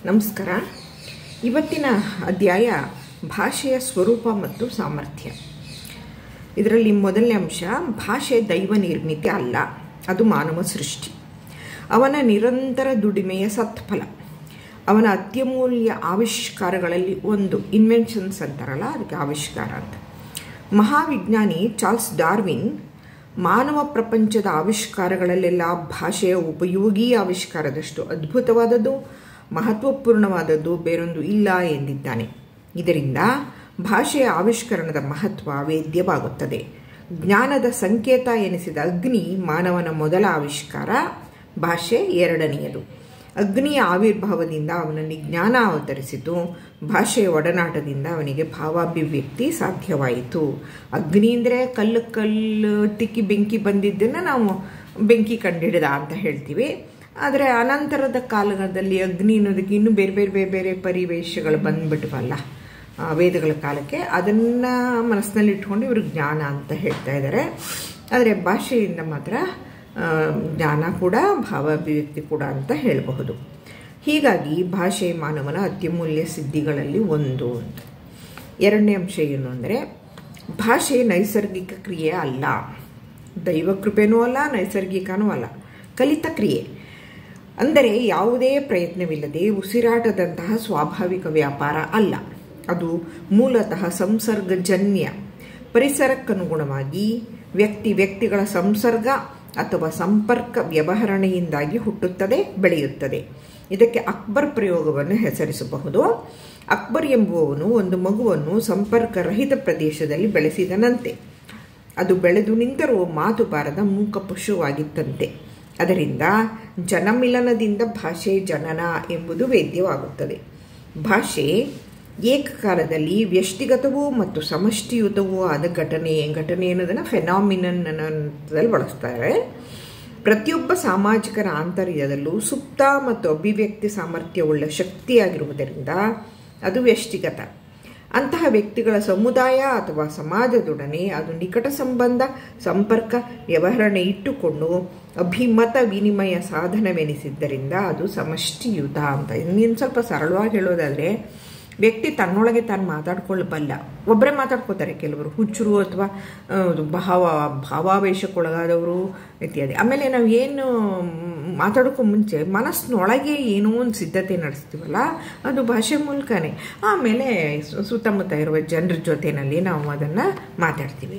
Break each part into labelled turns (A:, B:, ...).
A: ನಮಸ್ಕಾರ ಇವತ್ತಿನ ಅಧ್ಯಾಯ ಭಾಷೆಯ ಸ್ವರೂಪ ಮತ್ತು ಸಾಮರ್ಥ್ಯ ಇದರಲ್ಲಿ ಮೊದಲನೇ ಅಂಶ ಭಾಷೆ ದೈವ ನಿರ್ಮಿತಿ ಅಲ್ಲ ಅದು ಮಾನವ ಸೃಷ್ಟಿ ಅವನ ನಿರಂತರ ದುಡಿಮೆಯ ಸತ್ಫಲ ಅವನ ಅತ್ಯಮೂಲ್ಯ ಆವಿಷ್ಕಾರಗಳಲ್ಲಿ ಒಂದು ಇನ್ವೆನ್ಷನ್ಸ್ ಅಂತಾರಲ್ಲ ಅದಕ್ಕೆ ಆವಿಷ್ಕಾರ ಅಂತ ಮಹಾವಿಜ್ಞಾನಿ ಚಾರ್ಲ್ಸ್ ಡಾರ್ವಿನ್ ಮಾನವ ಪ್ರಪಂಚದ ಆವಿಷ್ಕಾರಗಳಲ್ಲೆಲ್ಲ ಭಾಷೆಯ ಉಪಯೋಗಿ ಆವಿಷ್ಕಾರದಷ್ಟು ಅದ್ಭುತವಾದದ್ದು ಮಹತ್ವಪೂರ್ಣವಾದದ್ದು ಬೇರೊಂದು ಇಲ್ಲ ಎಂದಿದ್ದಾನೆ ಇದರಿಂದ ಭಾಷೆಯ ಆವಿಷ್ಕರಣದ ಮಹತ್ವ ವೇದ್ಯವಾಗುತ್ತದೆ ಜ್ಞಾನದ ಸಂಕೇತ ಎನಿಸಿದ ಅಗ್ನಿ ಮಾನವನ ಮೊದಲ ಆವಿಷ್ಕಾರ ಭಾಷೆ ಎರಡನೆಯದು ಅಗ್ನಿಯ ಆವಿರ್ಭಾವದಿಂದ ಅವನಲ್ಲಿ ಜ್ಞಾನ ಅವತರಿಸಿತು ಭಾಷೆಯ ಒಡನಾಟದಿಂದ ಅವನಿಗೆ ಭಾವಾಭಿವ್ಯಕ್ತಿ ಸಾಧ್ಯವಾಯಿತು ಅಗ್ನಿ ಅಂದರೆ ಕಲ್ಲು ಕಲ್ಲು ತಿಕ್ಕಿ ಬೆಂಕಿ ಬಂದಿದ್ದನ್ನು ನಾವು ಬೆಂಕಿ ಕಂಡಿಡಿದ ಅಂತ ಹೇಳ್ತೀವಿ ಆದರೆ ಅನಂತರದ ಕಾಲದಲ್ಲಿ ಅಗ್ನಿ ಅನ್ನೋದಕ್ಕೆ ಇನ್ನೂ ಬೇರೆ ಬೇರೆ ಬೇರೆ ಬೇರೆ ಪರಿವೇಶಗಳು ಬಂದ್ಬಿಟ್ವಲ್ಲ ವೇದಗಳ ಕಾಲಕ್ಕೆ ಅದನ್ನು ಮನಸ್ಸಿನಲ್ಲಿ ಇಟ್ಕೊಂಡು ಇವರು ಜ್ಞಾನ ಅಂತ ಹೇಳ್ತಾ ಇದ್ದಾರೆ ಆದರೆ ಭಾಷೆಯಿಂದ ಮಾತ್ರ ಜ್ಞಾನ ಕೂಡ ಭಾವಾಭಿವ್ಯಕ್ತಿ ಕೂಡ ಅಂತ ಹೇಳಬಹುದು ಹೀಗಾಗಿ ಭಾಷೆ ಮಾನವನ ಅತ್ಯಮೂಲ್ಯ ಸಿದ್ಧಿಗಳಲ್ಲಿ ಒಂದು ಅಂತ ಎರಡನೇ ಅಂಶ ಏನು ಅಂದರೆ ಭಾಷೆ ನೈಸರ್ಗಿಕ ಕ್ರಿಯೆ ಅಲ್ಲ ದೈವ ಕೃಪೆನೂ ಅಲ್ಲ ನೈಸರ್ಗಿಕನೂ ಅಲ್ಲ ಕಲಿತ ಕ್ರಿಯೆ ಅಂದರೆ ಯಾವುದೇ ಪ್ರಯತ್ನವಿಲ್ಲದೆ ಉಸಿರಾಟದಂತಹ ಸ್ವಾಭಾವಿಕ ವ್ಯಾಪಾರ ಅಲ್ಲ ಅದು ಮೂಲತಃ ಸಂಸರ್ಗಜನ್ಯ ಪರಿಸರಕ್ಕನುಗುಣವಾಗಿ ವ್ಯಕ್ತಿ ವ್ಯಕ್ತಿಗಳ ಸಂಸರ್ಗ ಅಥವಾ ಸಂಪರ್ಕ ವ್ಯವಹರಣೆಯಿಂದಾಗಿ ಹುಟ್ಟುತ್ತದೆ ಬೆಳೆಯುತ್ತದೆ ಇದಕ್ಕೆ ಅಕ್ಬರ್ ಪ್ರಯೋಗವನ್ನು ಹೆಸರಿಸಬಹುದು ಅಕ್ಬರ್ ಎಂಬುವವನು ಒಂದು ಮಗುವನ್ನು ಸಂಪರ್ಕರಹಿತ ಪ್ರದೇಶದಲ್ಲಿ ಬೆಳೆಸಿದನಂತೆ ಅದು ಬೆಳೆದು ನಿಂತರೂ ಮಾತು ಬಾರದ ಮೂಕ ಪಶುವಾಗಿತ್ತಂತೆ ಅದರಿಂದ ಜನಮಿಲನದಿಂದ ಭಾಷೆ ಜನನ ಎಂಬುದು ವೇದ್ಯವಾಗುತ್ತದೆ ಭಾಷೆ ಏಕಕಾಲದಲ್ಲಿ ವ್ಯಷ್ಟಿಗತವೂ ಮತ್ತು ಸಮಷ್ಟಿಯುತವೂ ಆದ ಘಟನೆ ಘಟನೆ ಅನ್ನೋದನ್ನು ಫೆನಾಮಿನನ್ ಅನ್ನೋದಲ್ಲಿ ಬಳಸ್ತಾರೆ ಪ್ರತಿಯೊಬ್ಬ ಸಾಮಾಜಿಕರ ಆಂತರ್ಯದಲ್ಲೂ ಸುಪ್ತ ಮತ್ತು ಅಭಿವ್ಯಕ್ತಿ ಸಾಮರ್ಥ್ಯವುಳ್ಳ ಶಕ್ತಿಯಾಗಿರುವುದರಿಂದ ಅದು ವ್ಯಷ್ಟಿಗತ ಅಂತಹ ವ್ಯಕ್ತಿಗಳ ಸಮುದಾಯ ಅಥವಾ ಸಮಾಜದೊಡನೆ ಅದು ನಿಕಟ ಸಂಬಂಧ ಸಂಪರ್ಕ ವ್ಯವಹರಣೆ ಇಟ್ಟುಕೊಂಡು ಅಭಿಮತ ವಿನಿಮಯ ಸಾಧನವೆನಿಸಿದ್ದರಿಂದ ಅದು ಸಮಷ್ಟಿಯುತ ಅಂತ ಇನ್ನೇನು ಸ್ವಲ್ಪ ಸರಳವಾಗಿ ಹೇಳೋದಾದರೆ ವ್ಯಕ್ತಿ ತನ್ನೊಳಗೆ ತಾನು ಮಾತಾಡ್ಕೊಳ್ಳಬಲ್ಲ ಒಬ್ಬರೇ ಮಾತಾಡ್ಕೋತಾರೆ ಕೆಲವರು ಹುಚ್ಚರು ಅಥವಾ ಭಾವ ಭಾವಾವೇಶಕ್ಕೊಳಗಾದವರು ಇತ್ಯಾದಿ ಆಮೇಲೆ ನಾವು ಏನು ಮಾತಾಡೋಕ್ಕೂ ಮುಂಚೆ ಮನಸ್ಸಿನೊಳಗೆ ಏನೋ ಒಂದು ಸಿದ್ಧತೆ ನಡೆಸ್ತೀವಲ್ಲ ಅದು ಭಾಷೆ ಮೂಲಕನೇ ಆಮೇಲೆ ಸುತ್ತಮುತ್ತ ಇರುವ ಜನರ ಜೊತೆಯಲ್ಲಿ ನಾವು ಅದನ್ನು ಮಾತಾಡ್ತೀವಿ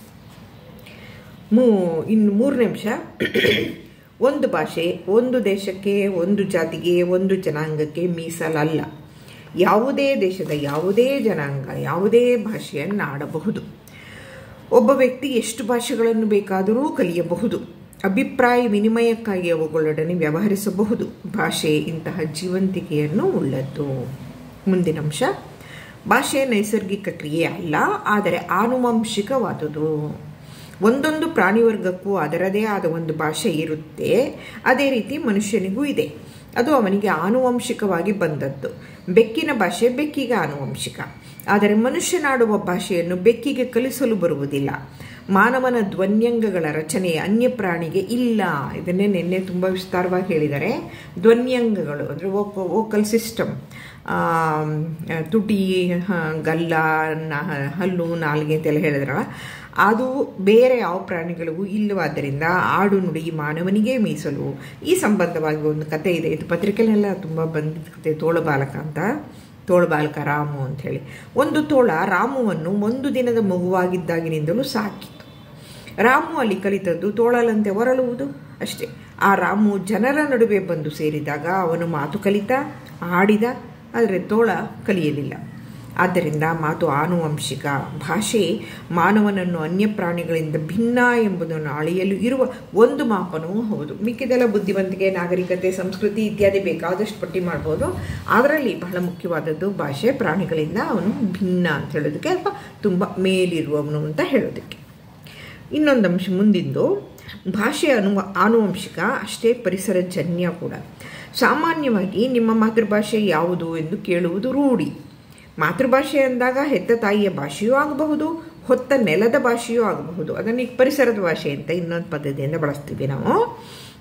A: ಮೂ ಇನ್ನು ಮೂರನೇ ಅಂಶ ಒಂದು ಭಾಷೆ ಒಂದು ದೇಶಕ್ಕೆ ಒಂದು ಜಾತಿಗೆ ಒಂದು ಜನಾಂಗಕ್ಕೆ ಮೀಸಲಲ್ಲ ಯಾವುದೇ ದೇಶದ ಯಾವುದೇ ಜನಾಂಗ ಯಾವುದೇ ಭಾಷೆಯನ್ನು ಆಡಬಹುದು ಒಬ್ಬ ವ್ಯಕ್ತಿ ಎಷ್ಟು ಭಾಷೆಗಳನ್ನು ಬೇಕಾದರೂ ಕಲಿಯಬಹುದು ಅಭಿಪ್ರಾಯ ವಿನಿಮಯಕ್ಕಾಗಿ ಅವುಗಳೊಡನೆ ವ್ಯವಹರಿಸಬಹುದು ಭಾಷೆ ಇಂತಹ ಜೀವಂತಿಕೆಯನ್ನು ಉಳ್ಳದ್ದು ಮುಂದಿನ ಅಂಶ ಭಾಷೆ ನೈಸರ್ಗಿಕ ಕ್ರಿಯೆ ಅಲ್ಲ ಆದರೆ ಆನುವಂಶಿಕವಾದುದು ಒಂದೊಂದು ಪ್ರಾಣಿವರ್ಗಕ್ಕೂ ಅದರದೇ ಆದ ಒಂದು ಭಾಷೆ ಇರುತ್ತೆ ಅದೇ ರೀತಿ ಮನುಷ್ಯನಿಗೂ ಇದೆ ಅದು ಅವನಿಗೆ ಆನುವಂಶಿಕವಾಗಿ ಬಂದದ್ದು ಬೆಕ್ಕಿನ ಭಾಷೆ ಬೆಕ್ಕಿಗೆ ಆನುವಂಶಿಕ ಆದರೆ ಮನುಷ್ಯನಾಡುವ ಭಾಷೆಯನ್ನು ಬೆಕ್ಕಿಗೆ ಕಲಿಸಲು ಬರುವುದಿಲ್ಲ ಮಾನವನ ಧ್ವನ್ಯಂಗಗಳ ರಚನೆ ಅನ್ಯ ಪ್ರಾಣಿಗೆ ಇಲ್ಲ ಇದನ್ನೇ ನಿನ್ನೆ ತುಂಬ ವಿಸ್ತಾರವಾಗಿ ಹೇಳಿದ್ದಾರೆ ಧ್ವನ್ಯಂಗಗಳು ಅಂದರೆ ವೋಕ ವೋಕಲ್ ಸಿಸ್ಟಮ್ ತುಟಿ ಗಲ್ಲ ಹಲ್ಲು ನಾಲಿಗೆ ಅಂತೆಲ್ಲ ಹೇಳಿದ್ರಲ್ಲ ಅದು ಬೇರೆ ಯಾವ ಪ್ರಾಣಿಗಳಿಗೂ ಇಲ್ಲವಾದ್ದರಿಂದ ಆಡು ನುಡಿ ಮಾನವನಿಗೆ ಮೀಸಲು ಈ ಸಂಬಂಧವಾಗಿ ಒಂದು ಕತೆ ಇದೆ ಇದು ಪತ್ರಿಕೆಲೆಲ್ಲ ತುಂಬ ಬಂದಿದ್ದ ಕತೆ ತೋಳಬಾಲಕ ಅಂತ ತೋಳಬಾಲಕ ರಾಮು ಅಂಥೇಳಿ ಒಂದು ತೋಳ ರಾಮುವನ್ನು ಒಂದು ದಿನದ ಮಗುವಾಗಿದ್ದಾಗಿನಿಂದಲೂ ಸಾಕಿತು ರಾಮು ಅಲ್ಲಿ ಕಲಿತದ್ದು ತೋಳಲಂತೆ ಹೊರಳುವುದು ಅಷ್ಟೇ ಆ ರಾಮು ಜನರ ನಡುವೆ ಬಂದು ಸೇರಿದಾಗ ಅವನು ಮಾತು ಕಲಿತ ಆಡಿದ ಆದರೆ ತೋಳ ಕಲಿಯಲಿಲ್ಲ ಆದ್ದರಿಂದ ಮಾತು ಆನುವಂಶಿಕ ಭಾಷೆ ಮಾನವನನ್ನು ಅನ್ಯ ಪ್ರಾಣಿಗಳಿಂದ ಭಿನ್ನ ಎಂಬುದನ್ನು ಅಳೆಯಲು ಇರುವ ಒಂದು ಮಾಪನವೂ ಹೌದು ಮಿಕ್ಕಿದೆಲ್ಲ ಬುದ್ಧಿವಂತಿಕೆ ನಾಗರಿಕತೆ ಸಂಸ್ಕೃತಿ ಇತ್ಯಾದಿ ಬೇಕಾದಷ್ಟು ಪಟ್ಟಿ ಮಾಡ್ಬೋದು ಅದರಲ್ಲಿ ಬಹಳ ಮುಖ್ಯವಾದದ್ದು ಭಾಷೆ ಪ್ರಾಣಿಗಳಿಂದ ಅವನು ಭಿನ್ನ ಅಂತ ಹೇಳೋದಕ್ಕೆ ಅಥವಾ ತುಂಬ ಮೇಲಿರುವವನು ಅಂತ ಹೇಳೋದಕ್ಕೆ ಇನ್ನೊಂದು ಅಂಶ ಮುಂದಿಂದು ಭಾಷೆ ಅನುವ ಆನುವಂಶಿಕ ಅಷ್ಟೇ ಪರಿಸರ ಜನ್ಯ ಕೂಡ ಸಾಮಾನ್ಯವಾಗಿ ನಿಮ್ಮ ಮಾತೃಭಾಷೆ ಯಾವುದು ಎಂದು ಕೇಳುವುದು ರೂಢಿ ಮಾತೃಭಾಷೆ ಅಂದಾಗ ಹೆತ್ತ ತಾಯಿಯ ಭಾಷೆಯೂ ಆಗಬಹುದು ಹೊತ್ತ ನೆಲದ ಭಾಷೆಯೂ ಆಗಬಹುದು ಅದನ್ನು ಈಗ ಪರಿಸರದ ಭಾಷೆ ಅಂತ ಇನ್ನೊಂದು ಪದ್ಧತಿಯಿಂದ ಬಳಸ್ತೀವಿ ನಾವು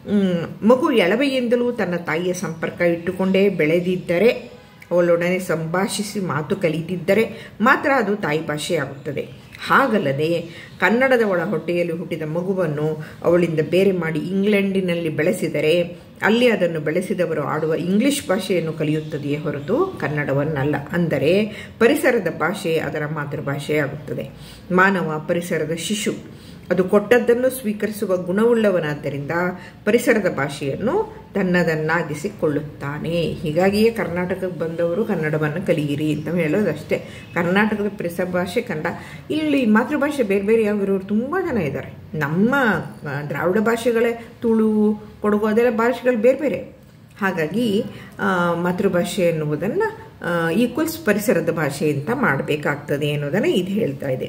A: ಮಗು ಎಳವೆಯಿಂದಲೂ ತನ್ನ ತಾಯಿಯ ಸಂಪರ್ಕ ಇಟ್ಟುಕೊಂಡೇ ಬೆಳೆದಿದ್ದರೆ ಅವಳೊಡನೆ ಸಂಭಾಷಿಸಿ ಮಾತು ಕಲಿತಿದ್ದರೆ ಮಾತ್ರ ಅದು ತಾಯಿ ಭಾಷೆಯಾಗುತ್ತದೆ ಹಾಗಲ್ಲದೆ ಕನ್ನಡದ ಒಳ ಹೊಟ್ಟೆಯಲ್ಲಿ ಹುಟ್ಟಿದ ಮಗುವನ್ನು ಅವಳಿಂದ ಬೇರೆ ಮಾಡಿ ಇಂಗ್ಲೆಂಡಿನಲ್ಲಿ ಬೆಳೆಸಿದರೆ ಅಲ್ಲಿ ಅದನ್ನು ಬೆಳೆಸಿದವರು ಆಡುವ ಇಂಗ್ಲಿಷ್ ಭಾಷೆಯನ್ನು ಕಲಿಯುತ್ತದೆಯೇ ಹೊರತು ಕನ್ನಡವನ್ನಲ್ಲ ಅಂದರೆ ಪರಿಸರದ ಭಾಷೆ ಅದರ ಮಾತೃಭಾಷೆಯಾಗುತ್ತದೆ ಮಾನವ ಪರಿಸರದ ಶಿಶು ಅದು ಕೊಟ್ಟದ್ದನ್ನು ಸ್ವೀಕರಿಸುವ ಗುಣವುಳ್ಳವನಾದ್ದರಿಂದ ಪರಿಸರದ ಭಾಷೆಯನ್ನು ತನ್ನದನ್ನಾಗಿಸಿಕೊಳ್ಳುತ್ತಾನೆ ಹೀಗಾಗಿಯೇ ಕರ್ನಾಟಕಕ್ಕೆ ಬಂದವರು ಕನ್ನಡವನ್ನು ಕಲಿಯಿರಿ ಅಂತ ಹೇಳೋದಷ್ಟೇ ಕರ್ನಾಟಕದ ಪರಿಸರ ಭಾಷೆ ಕನ್ನಡ ಇಲ್ಲಿ ಮಾತೃಭಾಷೆ ಬೇರೆ ಬೇರೆ ಯಾವಿರೋರು ತುಂಬ ಜನ ಇದ್ದಾರೆ ನಮ್ಮ ದ್ರಾವಿಡ ಭಾಷೆಗಳೇ ತುಳು ಕೊಡಗು ಅದೆಲ್ಲ ಭಾಷೆಗಳು ಬೇರೆ ಬೇರೆ ಹಾಗಾಗಿ ಮಾತೃಭಾಷೆ ಎನ್ನುವುದನ್ನು ಈಕ್ವಲ್ಸ್ ಪರಿಸರದ ಭಾಷೆ ಅಂತ ಮಾಡಬೇಕಾಗ್ತದೆ ಅನ್ನೋದನ್ನು ಇದು ಹೇಳ್ತಾ ಇದೆ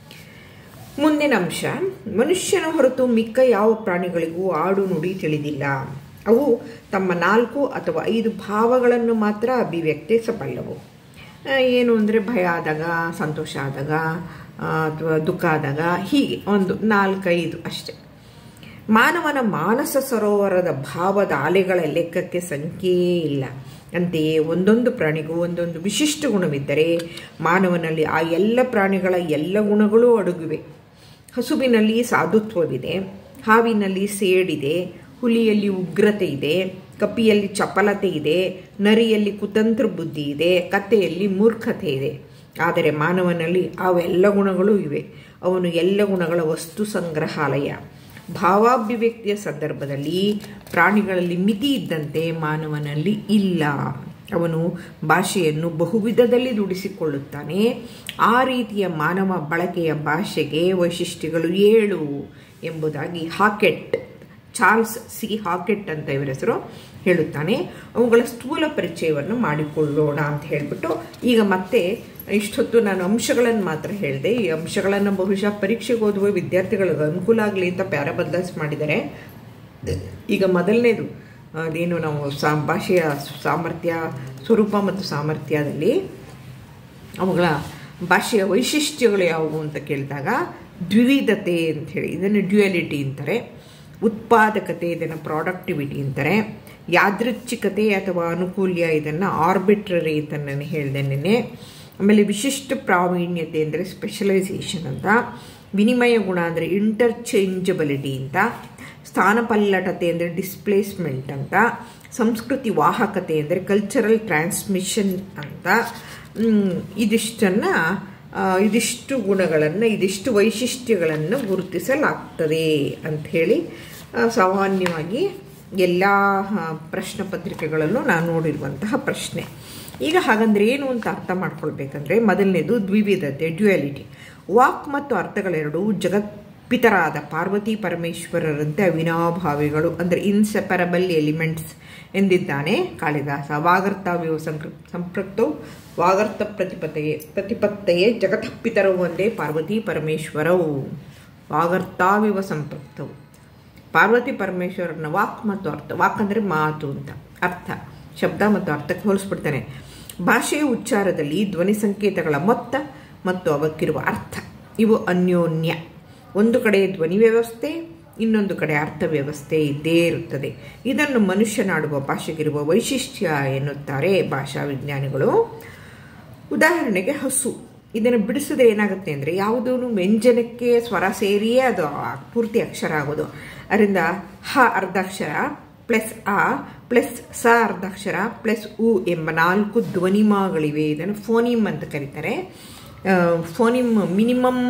A: ಮುಂದಿನ ಅಂಶ ಮನುಷ್ಯನ ಹೊರತು ಮಿಕ್ಕ ಯಾವ ಪ್ರಾಣಿಗಳಿಗೂ ಆಡು ನುಡಿ ತಿಳಿದಿಲ್ಲ ಅವು ತಮ್ಮ ನಾಲ್ಕು ಅಥವಾ ಐದು ಭಾವಗಳನ್ನು ಮಾತ್ರ ಅಭಿವ್ಯಕ್ತಿಸಬಲ್ಲವು ಏನು ಅಂದರೆ ಭಯ ಆದಾಗ ಸಂತೋಷ ಆದಾಗ ಅಥವಾ ದುಃಖ ಆದಾಗ ಹೀಗೆ ಒಂದು ನಾಲ್ಕೈದು ಅಷ್ಟೆ ಮಾನವನ ಮಾನಸ ಸರೋವರದ ಭಾವದ ಅಲೆಗಳ ಲೆಕ್ಕಕ್ಕೆ ಸಂಖ್ಯೆಯೇ ಇಲ್ಲ ಅಂತೆಯೇ ಒಂದೊಂದು ಪ್ರಾಣಿಗೂ ಒಂದೊಂದು ವಿಶಿಷ್ಟ ಗುಣವಿದ್ದರೆ ಮಾನವನಲ್ಲಿ ಆ ಎಲ್ಲ ಪ್ರಾಣಿಗಳ ಎಲ್ಲ ಗುಣಗಳೂ ಅಡಗಿವೆ ಹಸುವಿನಲ್ಲಿ ಸಾಧುತ್ವವಿದೆ ಹಾವಿನಲ್ಲಿ ಸೇಡಿದೆ ಹುಲಿಯಲ್ಲಿ ಉಗ್ರತೆ ಇದೆ ಕಪಿಯಲ್ಲಿ ಚಪಲತೆ ಇದೆ ನರಿಯಲ್ಲಿ ಕುತಂತ್ರ ಬುದ್ಧಿ ಇದೆ ಕತ್ತೆಯಲ್ಲಿ ಮೂರ್ಖತೆ ಇದೆ ಆದರೆ ಮಾನವನಲ್ಲಿ ಅವೆಲ್ಲ ಗುಣಗಳೂ ಇವೆ ಅವನು ಎಲ್ಲ ಗುಣಗಳ ವಸ್ತು ಸಂಗ್ರಹಾಲಯ ಭಾವಾಭಿವ್ಯಕ್ತಿಯ ಸಂದರ್ಭದಲ್ಲಿ ಪ್ರಾಣಿಗಳಲ್ಲಿ ಮಿತಿ ಇದ್ದಂತೆ ಮಾನವನಲ್ಲಿ ಇಲ್ಲ ಅವನು ಭಾಷೆಯನ್ನು ಬಹುವಿಧದಲ್ಲಿ ದುಡಿಸಿಕೊಳ್ಳುತ್ತಾನೆ ಆ ರೀತಿಯ ಮಾನವ ಬಳಕೆಯ ಭಾಷೆಗೆ ವೈಶಿಷ್ಟ್ಯಗಳು ಏಳು ಎಂಬುದಾಗಿ ಹಾಕೆಟ್ ಚಾರ್ಲ್ಸ್ ಸಿ ಹಾಕೆಟ್ ಅಂತ ಇವರ ಹೆಸರು ಹೇಳುತ್ತಾನೆ ಅವುಗಳ ಸ್ಥೂಲ ಪರಿಚಯವನ್ನು ಮಾಡಿಕೊಳ್ಳೋಣ ಅಂತ ಹೇಳಿಬಿಟ್ಟು ಈಗ ಮತ್ತೆ ಇಷ್ಟೊತ್ತು ನಾನು ಅಂಶಗಳನ್ನು ಮಾತ್ರ ಹೇಳಿದೆ ಈ ಅಂಶಗಳನ್ನು ಬಹುಶಃ ಪರೀಕ್ಷೆಗೆ ಓದುವ ವಿದ್ಯಾರ್ಥಿಗಳಿಗೆ ಅನುಕೂಲ ಆಗಲಿ ಅಂತ ಪ್ಯಾರ ಬದಲಾಯಿಸಿ ಮಾಡಿದ್ದಾರೆ ಈಗ ಮೊದಲನೇದು ಅದೇನು ನಾವು ಸಾ ಭಾಷೆಯ ಸಾಮರ್ಥ್ಯ ಸ್ವರೂಪ ಮತ್ತು ಸಾಮರ್ಥ್ಯದಲ್ಲಿ ಅವುಗಳ ಭಾಷೆಯ ವೈಶಿಷ್ಟ್ಯಗಳು ಯಾವುವು ಅಂತ ಕೇಳಿದಾಗ ದ್ವಿವಿಧತೆ ಅಂತ ಹೇಳಿ ಇದನ್ನು ಡ್ಯುಯಾಲಿಟಿ ಅಂತಾರೆ ಉತ್ಪಾದಕತೆ ಇದನ್ನು ಪ್ರಾಡಕ್ಟಿವಿಟಿ ಅಂತಾರೆ ಯಾದೃಚ್ಛಿಕತೆ ಅಥವಾ ಅನುಕೂಲ್ಯ ಇದನ್ನು ಆರ್ಬಿಟ್ರರಿ ಅಂತ ನಾನು ಹೇಳಿದೆ ನೆನ್ನೆ ಆಮೇಲೆ ವಿಶಿಷ್ಟ ಪ್ರಾವೀಣ್ಯತೆ ಅಂದರೆ ಸ್ಪೆಷಲೈಸೇಷನ್ ಅಂತ ವಿನಿಮಯ ಗುಣ ಅಂದರೆ ಇಂಟರ್ಚೇಂಜಬಿಲಿಟಿ ಅಂತ ಸ್ಥಾನಪಲ್ಲಟತೆ ಅಂದರೆ ಡಿಸ್ಪ್ಲೇಸ್ಮೆಂಟ್ ಅಂತ ಸಂಸ್ಕೃತಿ ವಾಹಕತೆ ಅಂದರೆ ಕಲ್ಚರಲ್ ಟ್ರಾನ್ಸ್ಮಿಷನ್ ಅಂತ ಇದಿಷ್ಟನ್ನು ಇದಿಷ್ಟು ಗುಣಗಳನ್ನು ಇದಿಷ್ಟು ವೈಶಿಷ್ಟ್ಯಗಳನ್ನು ಗುರುತಿಸಲಾಗ್ತದೆ ಅಂಥೇಳಿ ಸಾಮಾನ್ಯವಾಗಿ ಎಲ್ಲ ಪ್ರಶ್ನೆ ಪತ್ರಿಕೆಗಳಲ್ಲೂ ನಾನು ನೋಡಿರುವಂತಹ ಪ್ರಶ್ನೆ ಈಗ ಹಾಗಂದ್ರೆ ಏನು ಅಂತ ಅರ್ಥ ಮಾಡ್ಕೊಳ್ಬೇಕಂದ್ರೆ ಮೊದಲನೇದು ದ್ವಿವಿಧತೆ ಡ್ಯುಯಾಲಿಟಿ ವಾಕ್ ಮತ್ತು ಅರ್ಥಗಳೆರಡೂ ಜಗತ್ಪಿತರಾದ ಪಾರ್ವತಿ ಪರಮೇಶ್ವರರಂತೆ ಅವಿನಾಭಾವಿಗಳು ಅಂದರೆ ಇನ್ಸೆಪರಬಲ್ ಎಲಿಮೆಂಟ್ಸ್ ಎಂದಿದ್ದಾನೆ ಕಾಳಿದಾಸ ವಾಗರ್ತಾವ್ಯವ ಸಂಕೃ ಸಂಪೃಕ್ತವು ವಾಗರ್ತ ಪ್ರತಿಪತ್ತೆಯೇ ಪ್ರತಿಪತ್ತೆಯೇ ಜಗತ್ಪಿತರವು ಒಂದೇ ಪಾರ್ವತಿ ಪರಮೇಶ್ವರವು ವಾಗರ್ತಾವಿವ ಸಂಪೃಕ್ತವು ಪಾರ್ವತಿ ಪರಮೇಶ್ವರನ ವಾಕ್ ಮತ್ತು ಅರ್ಥ ವಾಕ್ ಅಂದರೆ ಮಾತು ಅಂತ ಅರ್ಥ ಶಬ್ದ ಮತ್ತು ಅರ್ಥಕ್ಕೆ ಹೋಲಿಸ್ಬಿಡ್ತಾನೆ ಭಾಷೆಯ ಉಚ್ಚಾರದಲ್ಲಿ ಧ್ವನಿ ಸಂಕೇತಗಳ ಮೊತ್ತ ಮತ್ತು ಅವಕ್ಕಿರುವ ಅರ್ಥ ಇವು ಅನ್ಯೋನ್ಯ ಒಂದು ಕಡೆ ಧ್ವನಿ ವ್ಯವಸ್ಥೆ ಇನ್ನೊಂದು ಕಡೆ ಅರ್ಥ ವ್ಯವಸ್ಥೆ ಇದ್ದೇ ಇರುತ್ತದೆ ಇದನ್ನು ಮನುಷ್ಯನಾಡುವ ಭಾಷೆಗಿರುವ ವೈಶಿಷ್ಟ್ಯ ಎನ್ನುತ್ತಾರೆ ಭಾಷಾ ವಿಜ್ಞಾನಿಗಳು ಉದಾಹರಣೆಗೆ ಹಸು ಇದನ್ನು ಬಿಡಿಸಿದ್ರೆ ಏನಾಗುತ್ತೆ ಅಂದರೆ ಯಾವುದೂ ವ್ಯಂಜನಕ್ಕೆ ಸ್ವರ ಸೇರಿಯೇ ಅದು ಪೂರ್ತಿ ಅಕ್ಷರ ಆಗೋದು ಅದರಿಂದ ಹ ಅರ್ಧಾಕ್ಷರ ಪ್ಲಸ್ ಆ ಪ್ಲಸ್ ಸ ಅರ್ಧಾಕ್ಷರ ಪ್ಲಸ್ ಉ ಎಂಬ ನಾಲ್ಕು ಧ್ವನಿಮಗಳಿವೆ ಇದನ್ನು ಫೋನಿಮ್ ಅಂತ ಕರೀತಾರೆ ಫೋನಿಮ್ ಮಿನಿಮಮ್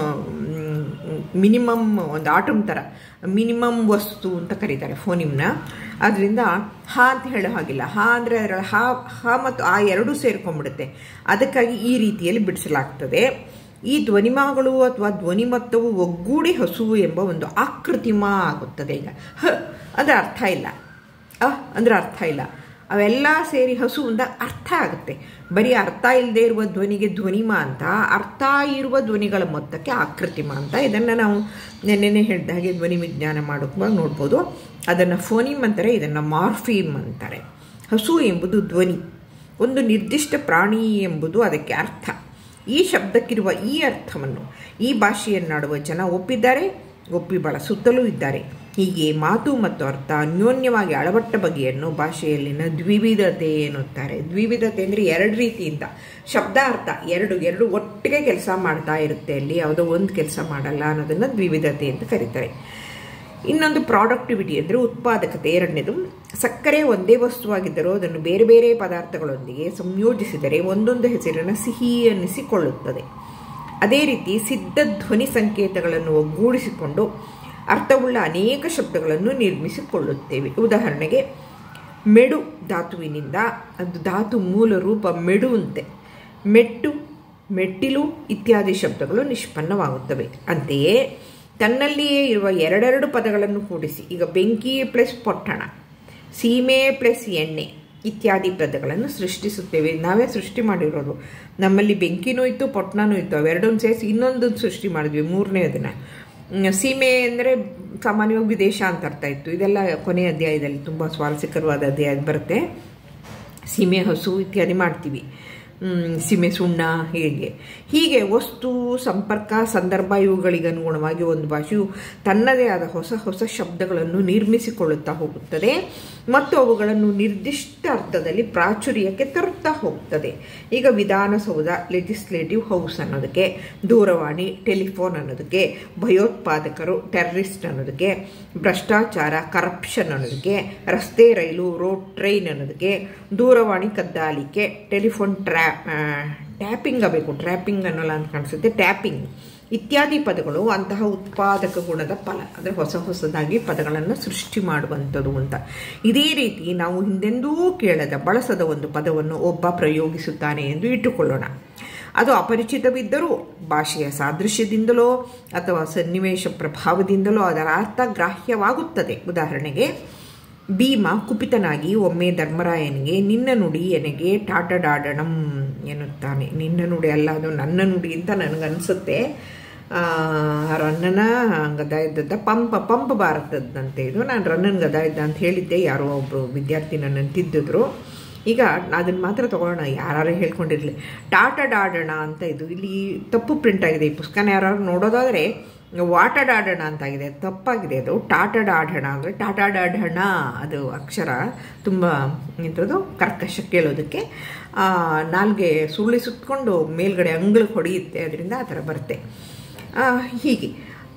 A: ಮಿನಿಮಮ್ ಒಂದು ಆಟಮ್ ಥರ ಮಿನಿಮಮ್ ವಸ್ತು ಅಂತ ಕರೀತಾರೆ ಫೋನಿಮ್ನ ಅದರಿಂದ ಹಾ ಅಂತ ಹೇಳೋ ಹಾಗಿಲ್ಲ ಹಾ ಅಂದರೆ ಅದರ ಹಾ ಹಾ ಮತ್ತು ಆ ಎರಡೂ ಸೇರ್ಕೊಂಡ್ಬಿಡುತ್ತೆ ಅದಕ್ಕಾಗಿ ಈ ರೀತಿಯಲ್ಲಿ ಬಿಡಿಸಲಾಗ್ತದೆ ಈ ಧ್ವನಿಮಗಳು ಅಥವಾ ಧ್ವನಿಮತ್ತವು ಒಗ್ಗೂಡಿ ಹಸು ಎಂಬ ಒಂದು ಆಕೃತಿಮ ಆಗುತ್ತದೆ ಈಗ ಹ ಅದರ ಅರ್ಥ ಇಲ್ಲ ಅಹ್ ಅಂದರೆ ಅರ್ಥ ಇಲ್ಲ ಅವೆಲ್ಲ ಸೇರಿ ಹಸು ಅಂತ ಅರ್ಥ ಆಗುತ್ತೆ ಬರೀ ಅರ್ಥ ಇಲ್ಲದೆ ಇರುವ ಧ್ವನಿಗೆ ಧ್ವನಿಮ ಅಂತ ಅರ್ಥ ಇರುವ ಧ್ವನಿಗಳ ಮೊತ್ತಕ್ಕೆ ಆಕೃತಿಮ ಅಂತ ಇದನ್ನು ನಾವು ನೆನ್ನೆನೆ ಹೇಳಿದ ಹಾಗೆ ಧ್ವನಿ ವಿಜ್ಞಾನ ಮಾಡೋಕ್ಕಾಗ ನೋಡ್ಬೋದು ಅದನ್ನು ಫೋನಿಮ್ ಅಂತಾರೆ ಇದನ್ನು ಮಾರ್ಫೀಮ್ ಅಂತಾರೆ ಹಸು ಎಂಬುದು ಧ್ವನಿ ಒಂದು ನಿರ್ದಿಷ್ಟ ಪ್ರಾಣಿ ಎಂಬುದು ಅದಕ್ಕೆ ಅರ್ಥ ಈ ಶಬ್ದಕ್ಕಿರುವ ಈ ಅರ್ಥವನ್ನು ಈ ಭಾಷೆಯನ್ನಾಡುವ ಜನ ಒಪ್ಪಿದ್ದಾರೆ ಒಪ್ಪಿ ಬಳಸುತ್ತಲೂ ಇದ್ದಾರೆ ಹೀಗೆ ಮಾತು ಮತ್ತು ಅರ್ಥ ಅನ್ಯೋನ್ಯವಾಗಿ ಅಳವಟ್ಟ ಬಗೆಯನ್ನು ಭಾಷೆಯಲ್ಲಿನ ದ್ವಿವಿಧತೆ ಎನ್ನುತ್ತಾರೆ ದ್ವಿವಿಧತೆ ಅಂದರೆ ಎರಡು ರೀತಿಯಿಂದ ಶಬ್ದ ಅರ್ಥ ಎರಡು ಎರಡು ಒಟ್ಟಿಗೆ ಕೆಲಸ ಮಾಡ್ತಾ ಇರುತ್ತೆ ಅಲ್ಲಿ ಯಾವುದೋ ಒಂದು ಕೆಲಸ ಮಾಡಲ್ಲ ಅನ್ನೋದನ್ನು ದ್ವಿವಿಧತೆ ಅಂತ ಕರೀತಾರೆ ಇನ್ನೊಂದು ಪ್ರಾಡಕ್ಟಿವಿಟಿ ಅಂದರೆ ಉತ್ಪಾದಕತೆ ಎರಡನೇದು ಸಕ್ಕರೆ ಒಂದೇ ವಸ್ತುವಾಗಿದ್ದರೂ ಅದನ್ನು ಬೇರೆ ಬೇರೆ ಪದಾರ್ಥಗಳೊಂದಿಗೆ ಸಂಯೋಜಿಸಿದರೆ ಒಂದೊಂದು ಹೆಸರನ್ನು ಸಿಹಿ ಅನ್ನಿಸಿಕೊಳ್ಳುತ್ತದೆ ಅದೇ ರೀತಿ ಸಿದ್ಧ ಧ್ವನಿ ಸಂಕೇತಗಳನ್ನು ಒಗ್ಗೂಡಿಸಿಕೊಂಡು ಅರ್ಥವುಳ್ಳ ಅನೇಕ ಶಬ್ದಗಳನ್ನು ನಿರ್ಮಿಸಿಕೊಳ್ಳುತ್ತೇವೆ ಉದಾಹರಣೆಗೆ ಮೆಡು ಧಾತುವಿನಿಂದ ಅದು ಧಾತು ಮೂಲ ರೂಪ ಮೆಡು ಅಂತೆ ಮೆಟ್ಟು ಮೆಟ್ಟಿಲು ಇತ್ಯಾದಿ ಶಬ್ದಗಳು ನಿಷ್ಪನ್ನವಾಗುತ್ತವೆ ಅಂತೆಯೇ ತನ್ನಲ್ಲಿಯೇ ಇರುವ ಎರಡೆರಡು ಪದಗಳನ್ನು ಕೂಡಿಸಿ ಈಗ ಬೆಂಕಿ ಪ್ಲಸ್ ಪೊಟ್ಟಣ ಸೀಮೆ ಪ್ಲಸ್ ಎಣ್ಣೆ ಇತ್ಯಾದಿ ಪದಗಳನ್ನು ಸೃಷ್ಟಿಸುತ್ತೇವೆ ನಾವೇ ಸೃಷ್ಟಿ ಮಾಡಿರೋದು ನಮ್ಮಲ್ಲಿ ಬೆಂಕಿನೂ ಇತ್ತು ಪೊಟ್ಟಣನೂ ಇತ್ತು ಅವೆರಡನ್ನು ಸೇರಿಸಿ ಇನ್ನೊಂದನ್ನು ಸೃಷ್ಟಿ ಮಾಡಿದ್ವಿ ಮೂರನೇ ಅದನ್ನು ಸೀಮೆ ಅಂದರೆ ಸಾಮಾನ್ಯವಾಗಿ ವಿದೇಶ ಅಂತ ಅರ್ಥ ಇತ್ತು ಇದೆಲ್ಲ ಕೊನೆಯ ಅಧ್ಯಾಯದಲ್ಲಿ ತುಂಬ ಸ್ವಾರಸ್ಯಕರವಾದ ಅಧ್ಯಾಯ ಬರುತ್ತೆ ಸೀಮೆ ಹಸು ಇತ್ಯಾದಿ ಮಾಡ್ತೀವಿ ಸೀಮೆ ಸುಣ್ಣ ಹೀಗೆ ಹೀಗೆ ವಸ್ತು ಸಂಪರ್ಕ ಸಂದರ್ಭ ಇವುಗಳಿಗೆ ಅನುಗುಣವಾಗಿ ಒಂದು ಭಾಷೆಯು ತನ್ನದೇ ಆದ ಹೊಸ ಹೊಸ ಶಬ್ದಗಳನ್ನು ನಿರ್ಮಿಸಿಕೊಳ್ಳುತ್ತಾ ಹೋಗುತ್ತದೆ ಮತ್ತು ಅವುಗಳನ್ನು ನಿರ್ದಿಷ್ಟ ಅರ್ಥದಲ್ಲಿ ಪ್ರಾಚುರ್ಯಕ್ಕೆ ತರುತ್ತಾ ಹೋಗ್ತದೆ ಈಗ ವಿಧಾನಸೌಧ ಲೆಜಿಸ್ಲೇಟಿವ್ ಹೌಸ್ ಅನ್ನೋದಕ್ಕೆ ದೂರವಾಣಿ ಟೆಲಿಫೋನ್ ಅನ್ನೋದಕ್ಕೆ ಭಯೋತ್ಪಾದಕರು ಟೆರರಿಸ್ಟ್ ಅನ್ನೋದಕ್ಕೆ ಭ್ರಷ್ಟಾಚಾರ ಕರಪ್ಷನ್ ಅನ್ನೋದಕ್ಕೆ ರಸ್ತೆ ರೈಲು ರೋಡ್ ಟ್ರೈನ್ ಅನ್ನೋದಕ್ಕೆ ದೂರವಾಣಿ ಕದ್ದಾಲಿಕೆ ಟೆಲಿಫೋನ್ ಟ್ರ್ಯಾ ಟ್ಯಾಪಿಂಗ್ ಆಗಬೇಕು ಟ್ರ್ಯಾಪಿಂಗ್ ಅನ್ನೋಲ್ಲ ಅಂತ ಕಾಣಿಸುತ್ತೆ ಟ್ಯಾಪಿಂಗ್ ಇತ್ಯಾದಿ ಪದಗಳು ಅಂತಹ ಉತ್ಪಾದಕ ಗುಣದ ಫಲ ಅಂದರೆ ಹೊಸ ಹೊಸದಾಗಿ ಪದಗಳನ್ನು ಸೃಷ್ಟಿ ಮಾಡುವಂಥದ್ದು ಅಂತ ಇದೇ ರೀತಿ ನಾವು ಹಿಂದೆಂದೂ ಕೇಳದ ಬಳಸದ ಒಂದು ಪದವನ್ನು ಒಬ್ಬ ಪ್ರಯೋಗಿಸುತ್ತಾನೆ ಎಂದು ಇಟ್ಟುಕೊಳ್ಳೋಣ ಅದು ಅಪರಿಚಿತವಿದ್ದರೂ ಭಾಷೆಯ ಸಾದೃಶ್ಯದಿಂದಲೋ ಅಥವಾ ಸನ್ನಿವೇಶ ಪ್ರಭಾವದಿಂದಲೋ ಅದರ ಅರ್ಥ ಗ್ರಾಹ್ಯವಾಗುತ್ತದೆ ಉದಾಹರಣೆಗೆ ಭೀಮ ಕುಪಿತನಾಗಿ ಒಮ್ಮೆ ಧರ್ಮರಾಯನಿಗೆ ನಿನ್ನ ನುಡಿ ಎನಗೆ ಟಾಟಡಾಡಣಂ ಎನ್ನುತ್ತಾನೆ ನಿನ್ನ ನುಡಿ ಅಲ್ಲ ಅದು ನನ್ನ ನುಡಿ ಅಂತ ನನಗನ್ಸುತ್ತೆ ರನ್ನನ ಗದ ಇದ್ದದ್ದ ಪಂಪ ಪಂಪ ಭಾರತದಂತೆ ಇದು ನಾನು ರನ್ನನ್ ಗದ ಇದ್ದ ಅಂತ ಹೇಳಿದ್ದೆ ಯಾರೋ ಒಬ್ಬರು ವಿದ್ಯಾರ್ಥಿ ನನ್ನನ್ನು ತಿದ್ದಿದ್ರು ಈಗ ಅದನ್ನು ಮಾತ್ರ ತಗೊಳ್ಳೋಣ ಯಾರು ಹೇಳ್ಕೊಂಡಿರಲಿ ಟಾಟಡಾಡಣ ಅಂತ ಇದು ಇಲ್ಲಿ ತಪ್ಪು ಪ್ರಿಂಟ್ ಆಗಿದೆ ಈ ಪುಸ್ತಕನ ಯಾರು ನೋಡೋದಾದರೆ ವಾಟಡಾಡಣ ಅಂತಾಗಿದೆ ತಪ್ಪಾಗಿದೆ ಅದು ಟಾಟಡಾಡಣ ಅಂದರೆ ಟಾಟಾಡಾಡಣ ಅದು ಅಕ್ಷರ ತುಂಬ ಎಂಥದ್ದು ಕರ್ಕಶ ಕೇಳೋದಕ್ಕೆ ನಾಲ್ಗೆ ಸುರುಳಿ ಸುತ್ತಕೊಂಡು ಮೇಲ್ಗಡೆ ಅಂಗಳಕ್ಕೆ ಹೊಡೆಯುತ್ತೆ ಅದರಿಂದ ಆ ಥರ ಬರುತ್ತೆ ಹೀಗೆ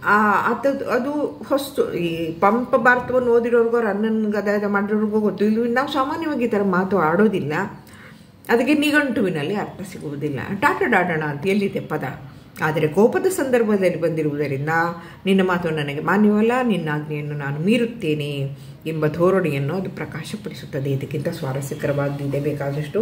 A: ಅದು ಅದು ಹೊಸ್ತು ಈ ಪಂಪ ಭಾರತವನ್ನು ಓದಿರೋರ್ಗೋ ರನ್ನನ್ ಗದ ಮಾಡಿರೋರ್ಗೋ ಗೊತ್ತು ಇಲ್ಲಿ ನಾವು ಸಾಮಾನ್ಯವಾಗಿ ಈ ಥರ ಮಾತು ಆಡೋದಿಲ್ಲ ಅದಕ್ಕೆ ನಿಘಂಟುವಿನಲ್ಲಿ ಅರ್ಥ ಸಿಗುವುದಿಲ್ಲ ಟಾಟಡಾಡಣ ಅಂತ ಎಲ್ಲಿದೆ ಪದ ಆದರೆ ಕೋಪದ ಸಂದರ್ಭದಲ್ಲಿ ಬಂದಿರುವುದರಿಂದ ನಿನ್ನ ಮಾತು ನನಗೆ ಮಾನ್ಯವಲ್ಲ ನಿನ್ನ ಆಜ್ಞೆಯನ್ನು ನಾನು ಮೀರುತ್ತೇನೆ ಎಂಬ ಧೋರಣೆಯನ್ನು ಅದು ಪ್ರಕಾಶಪಡಿಸುತ್ತದೆ ಇದಕ್ಕಿಂತ ಸ್ವಾರಸ್ಯಕರವಾಗಿದೆ ಬೇಕಾದಷ್ಟು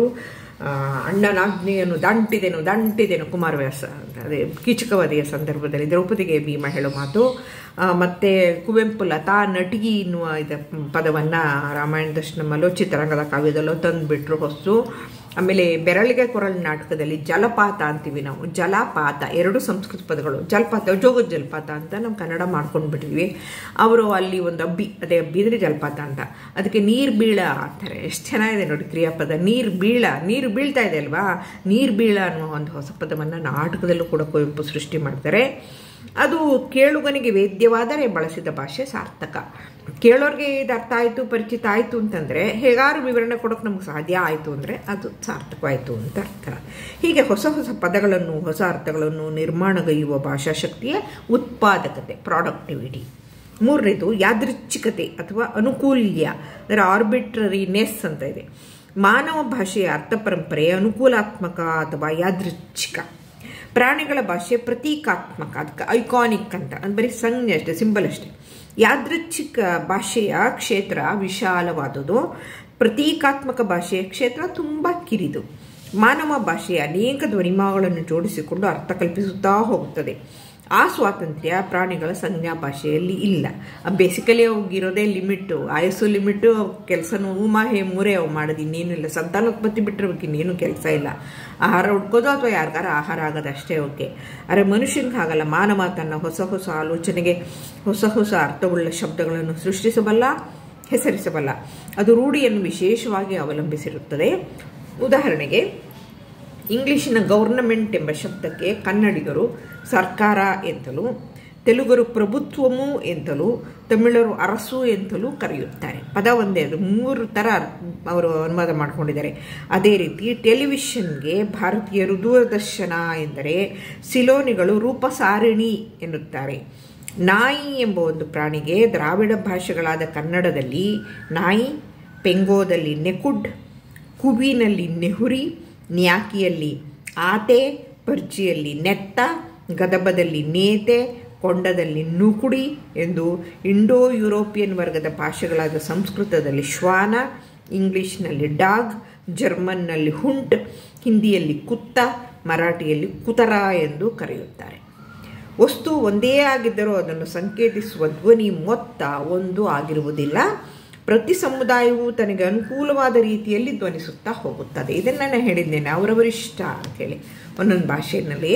A: ಅಣ್ಣನಾಜ್ಞೆಯನ್ನು ದಂಟಿದೆನು ದಂಟಿದೆನು ಕುಮಾರವ್ಯಾಸ ಅದೇ ಕೀಚಕವಧೆಯ ಸಂದರ್ಭದಲ್ಲಿ ದ್ರೌಪದಿಗೆ ಭೀಮ ಹೇಳೋ ಮಾತು ಮತ್ತು ಕುವೆಂಪು ಲತಾ ನಟಿಗಿ ಎನ್ನುವ ಇದ ಪದವನ್ನು ರಾಮಾಯಣ ದರ್ಶನ ಮಲೋಚಿತ ರಂಗದ ಕಾವ್ಯದಲ್ಲೋ ತಂದುಬಿಟ್ರು ಹೊಸ್ತು ಆಮೇಲೆ ಬೆರಳಿಗೆ ಕೊರಳು ನಾಟಕದಲ್ಲಿ ಜಲಪಾತ ಅಂತೀವಿ ನಾವು ಜಲಪಾತ ಎರಡು ಸಂಸ್ಕೃತ ಪದಗಳು ಜಲಪಾತ ಜೋಗದ ಜಲಪಾತ ಅಂತ ನಾವು ಕನ್ನಡ ಮಾಡ್ಕೊಂಡು ಬಿಟ್ಟಿದ್ವಿ ಅವರು ಅಲ್ಲಿ ಒಂದು ಅಬ್ಬಿ ಅದೇ ಅಬ್ಬಿ ಅಂದರೆ ಜಲಪಾತ ಅಂತ ಅದಕ್ಕೆ ನೀರು ಬೀಳ ಅಂತಾರೆ ಎಷ್ಟು ಚೆನ್ನಾಗಿದೆ ನೋಡಿ ಕ್ರಿಯಾಪದ ನೀರು ಬೀಳ ನೀರು ಬೀಳ್ತಾ ಇದೆ ಅಲ್ವಾ ನೀರು ಬೀಳ ಅನ್ನೋ ಒಂದು ಹೊಸ ಪದವನ್ನು ನಾಟಕದಲ್ಲೂ ಕೂಡ ಕುವೆಂಪು ಸೃಷ್ಟಿ ಮಾಡ್ತಾರೆ ಅದು ಕೇಳುಗನಿಗೆ ವೇದ್ಯವಾದರೆ ಬಳಸಿದ ಭಾಷೆ ಸಾರ್ಥಕ ಕೇಳೋರಿಗೆ ಇದು ಅರ್ಥ ಆಯಿತು ಪರಿಚಿತ ಆಯಿತು ಅಂತಂದರೆ ಹೇಗಾರು ವಿವರಣೆ ಕೊಡೋಕೆ ನಮ್ಗೆ ಸಾಧ್ಯ ಆಯಿತು ಅಂದರೆ ಅದು ಸಾರ್ಥಕವಾಯಿತು ಅಂತ ಅರ್ಥ ಹೀಗೆ ಹೊಸ ಹೊಸ ಪದಗಳನ್ನು ಹೊಸ ಅರ್ಥಗಳನ್ನು ನಿರ್ಮಾಣಗೈಯುವ ಭಾಷಾಶಕ್ತಿಯ ಉತ್ಪಾದಕತೆ ಪ್ರಾಡಕ್ಟಿವಿಟಿ ಮೂರನೇದು ಯಾದೃಚ್ಛಿಕತೆ ಅಥವಾ ಅನುಕೂಲ್ಯ ಅಂದರೆ ಆರ್ಬಿಟ್ರರಿನೆಸ್ ಅಂತ ಇದೆ ಮಾನವ ಭಾಷೆಯ ಅರ್ಥ ಪರಂಪರೆ ಅನುಕೂಲಾತ್ಮಕ ಅಥವಾ ಯಾದೃಚ್ಛಿಕ ಪ್ರಾಣಿಗಳ ಭಾಷೆ ಪ್ರತೀಕಾತ್ಮಕ ಅದಕ್ಕೆ ಐಕಾನಿಕ್ ಅಂತ ಅದು ಬರೀ ಸಂಜ್ಞೆ ಅಷ್ಟೇ ಸಿಂಬಲ್ ಅಷ್ಟೇ ಯಾದೃಚ್ಛಿಕ ಭಾಷೆಯ ಕ್ಷೇತ್ರ ವಿಶಾಲವಾದುದು ಪ್ರತೀಕಾತ್ಮಕ ಭಾಷೆಯ ಕ್ಷೇತ್ರ ತುಂಬ ಕಿರಿದು ಮಾನವ ಭಾಷೆಯ ಅನೇಕ ಧ್ವನಿಮಾಗಳನ್ನು ಜೋಡಿಸಿಕೊಂಡು ಅರ್ಥ ಕಲ್ಪಿಸುತ್ತಾ ಹೋಗುತ್ತದೆ ಆ ಸ್ವಾತಂತ್ರ್ಯ ಪ್ರಾಣಿಗಳ ಸಂಜ್ಞಾ ಭಾಷೆಯಲ್ಲಿ ಇಲ್ಲ ಬೇಸಿಕಲಿ ಅವಾಗಿರೋದೇ ಲಿಮಿಟ್ಟು ಆಯಸ್ಸು ಲಿಮಿಟ್ಟು ಕೆಲಸನೂ ಉಮಾ ಹೇ ಮೂರೇ ಅವು ಮಾಡೋದು ಇನ್ನೇನು ಇಲ್ಲ ಸಂತಾನೋತ್ಪತ್ತಿ ಬಿಟ್ಟಿರ್ಬೇಕು ಇನ್ನೇನು ಕೆಲಸ ಇಲ್ಲ ಆಹಾರ ಹುಡ್ಕೋದು ಅಥವಾ ಯಾರಿಗಾರ ಆಹಾರ ಆಗೋದು ಅಷ್ಟೇ ಓಕೆ ಆದರೆ ಮನುಷ್ಯನಿಗೆ ಹಾಗಲ್ಲ ಮಾನವ ತನ್ನ ಹೊಸ ಹೊಸ ಆಲೋಚನೆಗೆ ಹೊಸ ಹೊಸ ಅರ್ಥವುಳ್ಳ ಶಬ್ದಗಳನ್ನು ಸೃಷ್ಟಿಸಬಲ್ಲ ಹೆಸರಿಸಬಲ್ಲ ಅದು ರೂಢಿಯನ್ನು ವಿಶೇಷವಾಗಿ ಅವಲಂಬಿಸಿರುತ್ತದೆ ಉದಾಹರಣೆಗೆ ಇಂಗ್ಲಿಶಿನ ಗೌರ್ನಮೆಂಟ್ ಎಂಬ ಶಬ್ದಕ್ಕೆ ಕನ್ನಡಿಗರು ಸರ್ಕಾರ ಎಂತಲೂ ತೆಲುಗರು ಪ್ರಭುತ್ವಮು ಎಂತಲೂ ತಮಿಳರು ಅರಸು ಎಂತಲೂ ಕರೆಯುತ್ತಾರೆ ಪದ ಒಂದೇ ಅದು ಮೂರು ಥರ ಅವರು ಅನುವಾದ ಮಾಡಿಕೊಂಡಿದ್ದಾರೆ ಅದೇ ರೀತಿ ಟೆಲಿವಿಷನ್ಗೆ ಭಾರತೀಯರು ದೂರದರ್ಶನ ಎಂದರೆ ಸಿಲೋನಿಗಳು ರೂಪಸಾರಿಣಿ ಎನ್ನುತ್ತಾರೆ ನಾಯಿ ಎಂಬ ಒಂದು ಪ್ರಾಣಿಗೆ ದ್ರಾವಿಡ ಭಾಷೆಗಳಾದ ಕನ್ನಡದಲ್ಲಿ ನಾಯಿ ಪೆಂಗೋದಲ್ಲಿ ನೆಕುಡ್ ಕುಬಿನಲ್ಲಿ ನೆಹುರಿ ನ್ಯಾಕಿಯಲ್ಲಿ ಆತೆ ಪರ್ಜಿಯಲ್ಲಿ ನೆತ್ತ ಗದಬದಲ್ಲಿ ನೇತೆ ಕೊಂಡದಲ್ಲಿ ನೂಕುಡಿ ಎಂದು ಇಂಡೋ ಯುರೋಪಿಯನ್ ವರ್ಗದ ಭಾಷೆಗಳಾದ ಸಂಸ್ಕೃತದಲ್ಲಿ ಶ್ವಾನ ಇಂಗ್ಲಿಷ್ನಲ್ಲಿ ಡಾಗ್ ಜರ್ಮನ್ನಲ್ಲಿ ಹುಂಟ್ ಹಿಂದಿಯಲ್ಲಿ ಕುತ್ತ ಮರಾಠಿಯಲ್ಲಿ ಕುತರ ಎಂದು ಕರೆಯುತ್ತಾರೆ ವಸ್ತು ಒಂದೇ ಆಗಿದ್ದರೂ ಅದನ್ನು ಸಂಕೇತಿಸುವ ಧ್ವನಿ ಮೊತ್ತ ಒಂದು ಆಗಿರುವುದಿಲ್ಲ ಪ್ರತಿ ಸಮುದಾಯವು ತನಗೆ ಅನುಕೂಲವಾದ ರೀತಿಯಲ್ಲಿ ಧ್ವನಿಸುತ್ತಾ ಹೋಗುತ್ತದೆ ಇದನ್ನು ನಾನು ಹೇಳಿದ್ದೇನೆ ಅವರವರಿಷ್ಟ ಅಂತೇಳಿ ಒಂದೊಂದು ಭಾಷೆಯಲ್ಲಿ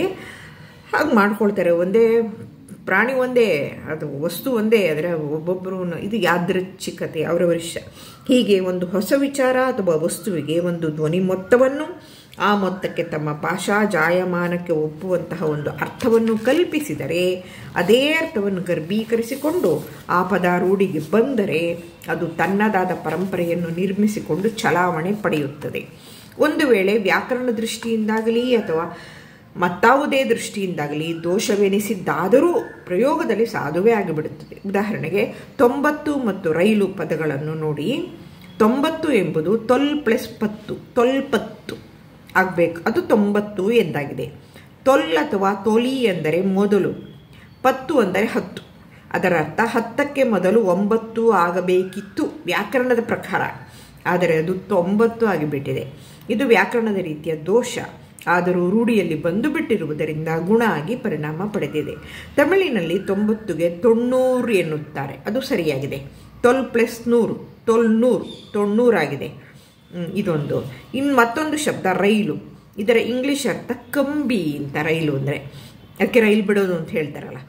A: ಹಾಗೆ ಮಾಡ್ಕೊಳ್ತಾರೆ ಒಂದೇ ಪ್ರಾಣಿ ಒಂದೇ ಅದು ವಸ್ತು ಒಂದೇ ಆದರೆ ಒಬ್ಬೊಬ್ಬರು ಇದು ಯಾದೃಚ್ಛಿಕತೆ ಅವರವರಿಷ್ಟ ಹೀಗೆ ಒಂದು ಹೊಸ ವಿಚಾರ ಅಥವಾ ವಸ್ತುವಿಗೆ ಒಂದು ಧ್ವನಿ ಮೊತ್ತವನ್ನು ಆ ಮೊತ್ತಕ್ಕೆ ತಮ್ಮ ಭಾಷಾ ಜಾಯಮಾನಕ್ಕೆ ಒಪ್ಪುವಂತಹ ಒಂದು ಅರ್ಥವನ್ನು ಕಲ್ಪಿಸಿದರೆ ಅದೇ ಅರ್ಥವನ್ನು ಗರ್ಭೀಕರಿಸಿಕೊಂಡು ಆ ಪದ ರೂಢಿಗೆ ಬಂದರೆ ಅದು ತನ್ನದಾದ ಪರಂಪರೆಯನ್ನು ನಿರ್ಮಿಸಿಕೊಂಡು ಚಲಾವಣೆ ಪಡೆಯುತ್ತದೆ ಒಂದು ವೇಳೆ ವ್ಯಾಕರಣ ದೃಷ್ಟಿಯಿಂದಾಗಲಿ ಅಥವಾ ಮತ್ತಾವುದೇ ದೃಷ್ಟಿಯಿಂದಾಗಲಿ ದೋಷವೆನಿಸಿದ್ದಾದರೂ ಪ್ರಯೋಗದಲ್ಲಿ ಸಾಧುವೇ ಆಗಿಬಿಡುತ್ತದೆ ಉದಾಹರಣೆಗೆ ತೊಂಬತ್ತು ಮತ್ತು ರೈಲು ಪದಗಳನ್ನು ನೋಡಿ ತೊಂಬತ್ತು ಎಂಬುದು ತೊಲ್ ಪ್ಲಸ್ ಪತ್ತು ತೊಲ್ಪತ್ತು ಆಗಬೇಕು ಅದು ತೊಂಬತ್ತು ಎಂದಾಗಿದೆ ತೊಲ್ ಅಥವಾ ತೊಲಿ ಎಂದರೆ ಮೊದಲು ಪತ್ತು ಅಂದರೆ ಹತ್ತು ಅದರ ಅರ್ಥ ಹತ್ತಕ್ಕೆ ಮೊದಲು ಒಂಬತ್ತು ಆಗಬೇಕಿತ್ತು ವ್ಯಾಕರಣದ ಪ್ರಕಾರ ಆದರೆ ಅದು ತೊಂಬತ್ತು ಆಗಿಬಿಟ್ಟಿದೆ ಇದು ವ್ಯಾಕರಣದ ರೀತಿಯ ದೋಷ ಆದರೂ ರೂಢಿಯಲ್ಲಿ ಬಂದು ಬಿಟ್ಟಿರುವುದರಿಂದ ಗುಣ ಆಗಿ ಪರಿಣಾಮ ಪಡೆದಿದೆ ತಮಿಳಿನಲ್ಲಿ ತೊಂಬತ್ತುಗೆ ತೊಣ್ಣೂರು ಎನ್ನುತ್ತಾರೆ ಅದು ಸರಿಯಾಗಿದೆ ತೊಲ್ ಪ್ಲಸ್ ನೂರು ತೊಲ್ನೂರು ತೊಣ್ಣೂರಾಗಿದೆ ಇದೊಂದು ಇನ್ನು ಮತ್ತೊಂದು ಶಬ್ದ ರೈಲು ಇದರ ಇಂಗ್ಲಿಷ್ ಅರ್ಥ ಕಂಬಿ ಅಂತ ರೈಲು ಅಂದರೆ ಅದಕ್ಕೆ ರೈಲು ಬಿಡೋದು ಅಂತ ಹೇಳ್ತಾರಲ್ಲ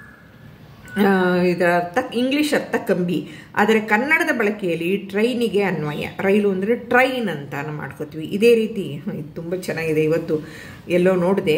A: ಇದರ ಅರ್ಥ ಇಂಗ್ಲಿಷ್ ಅರ್ಥ ಕಂಬಿ ಆದರೆ ಕನ್ನಡದ ಬಳಕೆಯಲ್ಲಿ ಟ್ರೈನಿಗೆ ಅನ್ವಯ ರೈಲು ಅಂದರೆ ಟ್ರೈನ್ ಅಂತ ನಾವು ಮಾಡ್ಕೋತೀವಿ ಇದೇ ರೀತಿ ಇದು ತುಂಬ ಚೆನ್ನಾಗಿದೆ ಇವತ್ತು ಎಲ್ಲೋ ನೋಡಿದೆ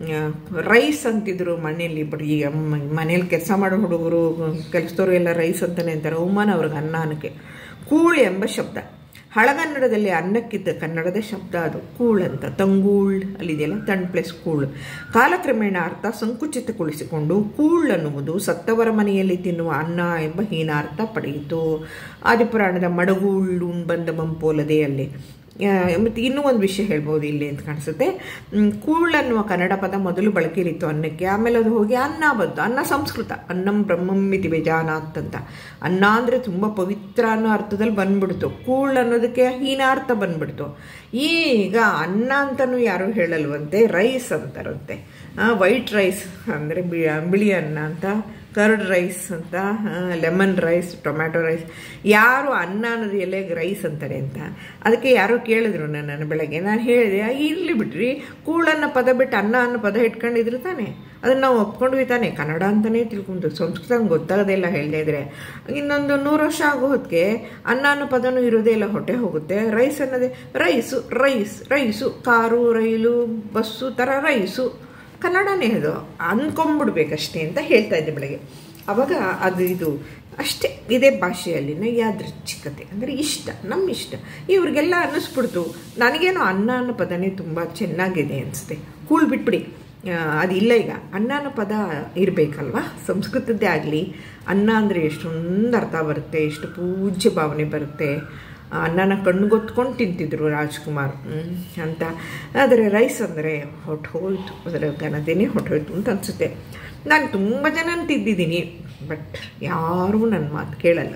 A: ರೈಸ್ ಅಂತಿದ್ರು ಮನೆಯಲ್ಲಿ ಬರೀ ಈಗ ಮನೇಲಿ ಕೆಲಸ ಮಾಡೋ ಹುಡುಗರು ಕೆಲಸದವರು ಎಲ್ಲ ರೈಸ್ ಅಂತಲೇ ಅಂತಾರೆ ಅವಮಾನ ಅವ್ರಿಗೆ ಅನ್ನ ಅನ್ನಕ್ಕೆ ಕೂಳ್ ಎಂಬ ಶಬ್ದ ಹಳಗನ್ನಡದಲ್ಲಿ ಅನ್ನಕ್ಕಿದ್ದ ಕನ್ನಡದ ಶಬ್ದ ಅದು ಕೂಳ್ ಅಂತ ತಂಗೂಳ್ ಅಲ್ಲಿದೆಯಲ್ಲ ತಣ್ ಪ್ಲಸ್ ಕೂಳ್ ಕಾಲಕ್ರಮೇಣ ಅರ್ಥ ಸಂಕುಚಿತಗೊಳಿಸಿಕೊಂಡು ಕೂಳ್ ಅನ್ನುವುದು ಸತ್ತವರ ಮನೆಯಲ್ಲಿ ತಿನ್ನುವ ಅನ್ನ ಎಂಬ ಹೀನಾರ್ಥ ಪಡೆಯಿತು ಆದಿಪುರಾಣದ ಮಡಗೂಳ್ ಉಣ್ಬಂದ ಮಂಪೋಲದೆ ಅಲ್ಲಿ ಮತ್ತು ಇನ್ನೂ ಒಂದು ವಿಷಯ ಹೇಳ್ಬೋದು ಇಲ್ಲಿ ಅಂತ ಕಾಣಿಸುತ್ತೆ ಕೂಳ್ ಅನ್ನುವ ಕನ್ನಡ ಪದ ಮೊದಲು ಬಳಕೆಯಲ್ಲಿತ್ತು ಅನ್ನಕ್ಕೆ ಆಮೇಲೆ ಅದು ಹೋಗಿ ಅನ್ನ ಬಂತು ಅನ್ನ ಸಂಸ್ಕೃತ ಅನ್ನಂ ಬ್ರಹ್ಮಂ ಇತಿ ಬೇಜಾನಾತ್ ಅಂತ ಅನ್ನ ಅಂದರೆ ತುಂಬ ಪವಿತ್ರ ಅನ್ನೋ ಅರ್ಥದಲ್ಲಿ ಬಂದ್ಬಿಡ್ತು ಕೂಳ್ ಅನ್ನೋದಕ್ಕೆ ಹೀನಾರ್ಥ ಬಂದ್ಬಿಡ್ತು ಈಗ ಅನ್ನ ಅಂತಲೂ ಯಾರು ಹೇಳಲ್ವಂತೆ ರೈಸ್ ಅಂತಾರಂತೆ ವೈಟ್ ರೈಸ್ ಅಂದರೆ ಬಿಳಿ ಅನ್ನ ಅಂತ ಕರ್ಡ್ ರೈಸ್ ಅಂತ ಲೆಮನ್ ರೈಸ್ ಟೊಮ್ಯಾಟೊ ರೈಸ್ ಯಾರು ಅನ್ನ ಅನ್ನೋದು ಎಲೆಗೆ ರೈಸ್ ಅಂತಾರೆ ಅಂತ ಅದಕ್ಕೆ ಯಾರೋ ಕೇಳಿದ್ರು ನನ್ನ ಬೆಳಗ್ಗೆ ನಾನು ಹೇಳಿದೆ ಇರಲಿ ಬಿಡ್ರಿ ಕೂಳನ್ನ ಪದ ಬಿಟ್ಟು ಅನ್ನ ಅನ್ನೋ ಪದ ಇಟ್ಕೊಂಡಿದ್ರು ತಾನೆ ಅದನ್ನು ನಾವು ಒಪ್ಕೊಂಡ್ವಿ ತಾನೆ ಕನ್ನಡ ಅಂತಲೇ ತಿಳ್ಕೊಂಡು ಸಂಸ್ಕೃತ ಗೊತ್ತಾಗದೇ ಇಲ್ಲ ಹೇಳದೇ ಇದ್ರೆ ಇನ್ನೊಂದು ನೂರು ವರ್ಷ ಆಗೋ ಹೊತ್ತಿಗೆ ಅನ್ನ ಅನ್ನೋ ಪದನೂ ಇರೋದೇ ಇಲ್ಲ ಹೊಟ್ಟೆ ಹೋಗುತ್ತೆ ರೈಸ್ ಅನ್ನೋದೇ ರೈಸು ರೈಸ್ ರೈಸು ಕಾರು ರೈಲು ಬಸ್ಸು ಥರ ರೈಸು ಕನ್ನಡನೇ ಅದು ಅಂದ್ಕೊಂಬಿಡ್ಬೇಕಷ್ಟೇ ಅಂತ ಹೇಳ್ತಾ ಇದ್ದೆ ಬೆಳಗ್ಗೆ ಅವಾಗ ಅದು ಇದು ಅಷ್ಟೇ ಇದೇ ಭಾಷೆಯಲ್ಲಿನ ಯಾದೃಚ್ಛಿಕತೆ ಅಂದರೆ ಇಷ್ಟ ನಮ್ಮ ಇಷ್ಟ ಇವ್ರಿಗೆಲ್ಲ ಅನ್ನಿಸ್ಬಿಡ್ತು ನನಗೇನೋ ಅನ್ನ ಅನ್ನೋ ಪದನೇ ತುಂಬ ಚೆನ್ನಾಗಿದೆ ಅನಿಸುತ್ತೆ ಕೂಳ್ ಬಿಟ್ಬಿಡಿ ಅದಿಲ್ಲ ಈಗ ಅನ್ನ ಅನ್ನೋ ಪದ ಇರಬೇಕಲ್ವಾ ಸಂಸ್ಕೃತದ್ದೇ ಆಗಲಿ ಅನ್ನ ಅಂದರೆ ಎಷ್ಟೊಂದು ಅರ್ಥ ಬರುತ್ತೆ ಎಷ್ಟು ಪೂಜ್ಯ ಭಾವನೆ ಬರುತ್ತೆ ಅನ್ನನ ಕಣ್ಗೊತ್ಕೊಂಡು ತಿಂತಿದ್ರು ರಾಜ್ಕುಮಾರ್ ಅಂತ ಆದರೆ ರೈಸ್ ಅಂದರೆ ಹೊಟ್ಟು ಹೋಯಿತು ಅದರ ಘನತೆಯೇ ಹೊಟ್ಟೋಯ್ತು ಅಂತ ಅನಿಸುತ್ತೆ ನಾನು ತುಂಬ ಜನ ತಿದ್ದಿದ್ದೀನಿ ಬಟ್ ಯಾರೂ ನನ್ನ ಮಾತು ಕೇಳಲ್ಲ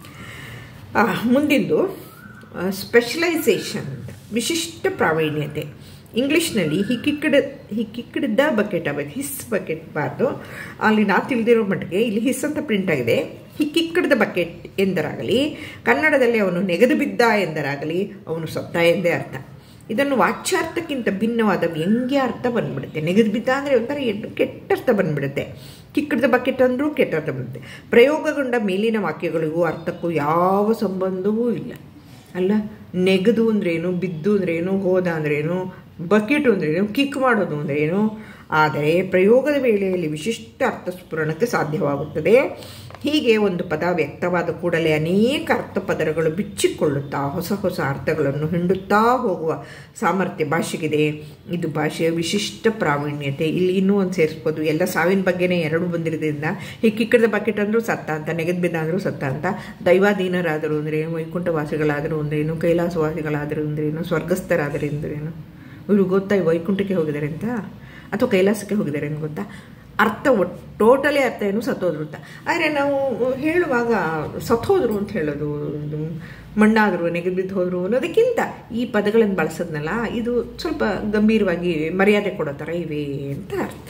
A: ಮುಂದಿಂದು ಸ್ಪೆಷಲೈಸೇಷನ್ ವಿಶಿಷ್ಟ ಪ್ರಾವೀಣ್ಯತೆ ಇಂಗ್ಲೀಷ್ನಲ್ಲಿ he kicked he kicked the bucket ಆಗಬೇಕು ಹಿಸ್ ಬಕೆಟ್ ಬಾರ್ದು ಅಲ್ಲಿ ನಾ ತಿಳಿದಿರೋ ಮಟ್ಟಿಗೆ ಇಲ್ಲಿ ಹಿಸ್ ಅಂತ ಪ್ರಿಂಟ್ ಆಗಿದೆ ಹಿ ಕಿಕ್ಕಡ್ ದ ಬಕೆಟ್ ಎಂದರಾಗಲಿ ಕನ್ನಡದಲ್ಲಿ ಅವನು ನೆಗೆದು ಬಿದ್ದ ಎಂದರಾಗಲಿ ಅವನು ಸತ್ತ ಎಂದೇ ಅರ್ಥ ಇದನ್ನು ವಾಚ್ಯಾರ್ಥಕ್ಕಿಂತ ಭಿನ್ನವಾದ ವ್ಯಂಗ್ಯ ಅರ್ಥ ಬಂದ್ಬಿಡುತ್ತೆ ನೆಗೆದು ಬಿದ್ದ ಅಂದರೆ ಒಂಥರ ಎಷ್ಟು ಕೆಟ್ಟ ಅರ್ಥ ಬಂದ್ಬಿಡುತ್ತೆ ಕಿಕ್ಕಡ್ದ ಬಕೆಟ್ ಅಂದರೂ ಕೆಟ್ಟ ಅರ್ಥ ಬಂದುತ್ತೆ ಪ್ರಯೋಗಗೊಂಡ ಮೇಲಿನ ವಾಕ್ಯಗಳಿಗೂ ಅರ್ಥಕ್ಕೂ ಯಾವ ಸಂಬಂಧವೂ ಇಲ್ಲ ಅಲ್ಲ ನೆಗೆದು ಅಂದ್ರೇನು ಬಿದ್ದು ಅಂದ್ರೇನು ಹೋದ ಅಂದ್ರೇನು ಬಕೆಟು ಅಂದ್ರೇನು ಕಿಕ್ ಮಾಡೋದು ಅಂದ್ರೇನು ಆದರೆ ಪ್ರಯೋಗದ ವೇಳೆಯಲ್ಲಿ ವಿಶಿಷ್ಟ ಅರ್ಥಸ್ಫುರಣಕ್ಕೆ ಸಾಧ್ಯವಾಗುತ್ತದೆ ಹೀಗೆ ಒಂದು ಪದ ವ್ಯಕ್ತವಾದ ಕೂಡಲೇ ಅನೇಕ ಅರ್ಥ ಪದರಗಳು ಬಿಚ್ಚಿಕೊಳ್ಳುತ್ತಾ ಹೊಸ ಹೊಸ ಅರ್ಥಗಳನ್ನು ಹಿಂಡುತ್ತಾ ಹೋಗುವ ಸಾಮರ್ಥ್ಯ ಭಾಷೆಗಿದೆ ಇದು ಭಾಷೆಯ ವಿಶಿಷ್ಟ ಪ್ರಾವೀಣ್ಯತೆ ಇಲ್ಲಿ ಇನ್ನೂ ಒಂದು ಸೇರಿಸ್ಬೋದು ಎಲ್ಲ ಸಾವಿನ ಬಗ್ಗೆನೇ ಎರಡು ಬಂದಿರೋದ್ರಿಂದ ಈ ಕಿಕ್ಕಡದ ಬಕೆಟ್ ಅಂದರೂ ಸತ್ತ ಅಂತ ನೆಗೆದ್ ಬಿದ್ದ ಅಂದರೂ ಸತ್ತ ಅಂತ ದೈವಾಧೀನರಾದರು ಅಂದರೆ ಏನು ವೈಕುಂಠವಾಸಿಗಳಾದರು ಅಂದ್ರೇನು ಕೈಲಾಸವಾಸಿಗಳಾದರು ಅಂದ್ರೇನು ಸ್ವರ್ಗಸ್ಥರಾದರು ಅಂದ್ರೇನು ಇವರು ಗೊತ್ತಾ ಈ ವೈಕುಂಠಕ್ಕೆ ಹೋಗಿದ್ದಾರೆ ಅಂತ ಅಥವಾ ಕೈಲಾಸಕ್ಕೆ ಹೋಗಿದ್ದಾರೆ ಅಂತ ಗೊತ್ತಾ ಅರ್ಥ ಒಟ್ಟು ಟೋಟಲಿ ಅರ್ಥ ಏನು ಸತ್ತೋದ್ರು ಅಂತ ಆದರೆ ನಾವು ಹೇಳುವಾಗ ಸತ್ತೋದ್ರು ಅಂತ ಹೇಳೋದು ಇದು ಮಣ್ಣಾದರು ನೆಗೆದು ಬಿದ್ದು ಹೋದ್ರು ಅನ್ನೋದಕ್ಕಿಂತ ಈ ಪದಗಳನ್ನು ಬಳಸೋದ್ನಲ್ಲ ಇದು ಸ್ವಲ್ಪ ಗಂಭೀರವಾಗಿ ಮರ್ಯಾದೆ ಕೊಡೋ ಥರ ಇವೆ ಅಂತ ಅರ್ಥ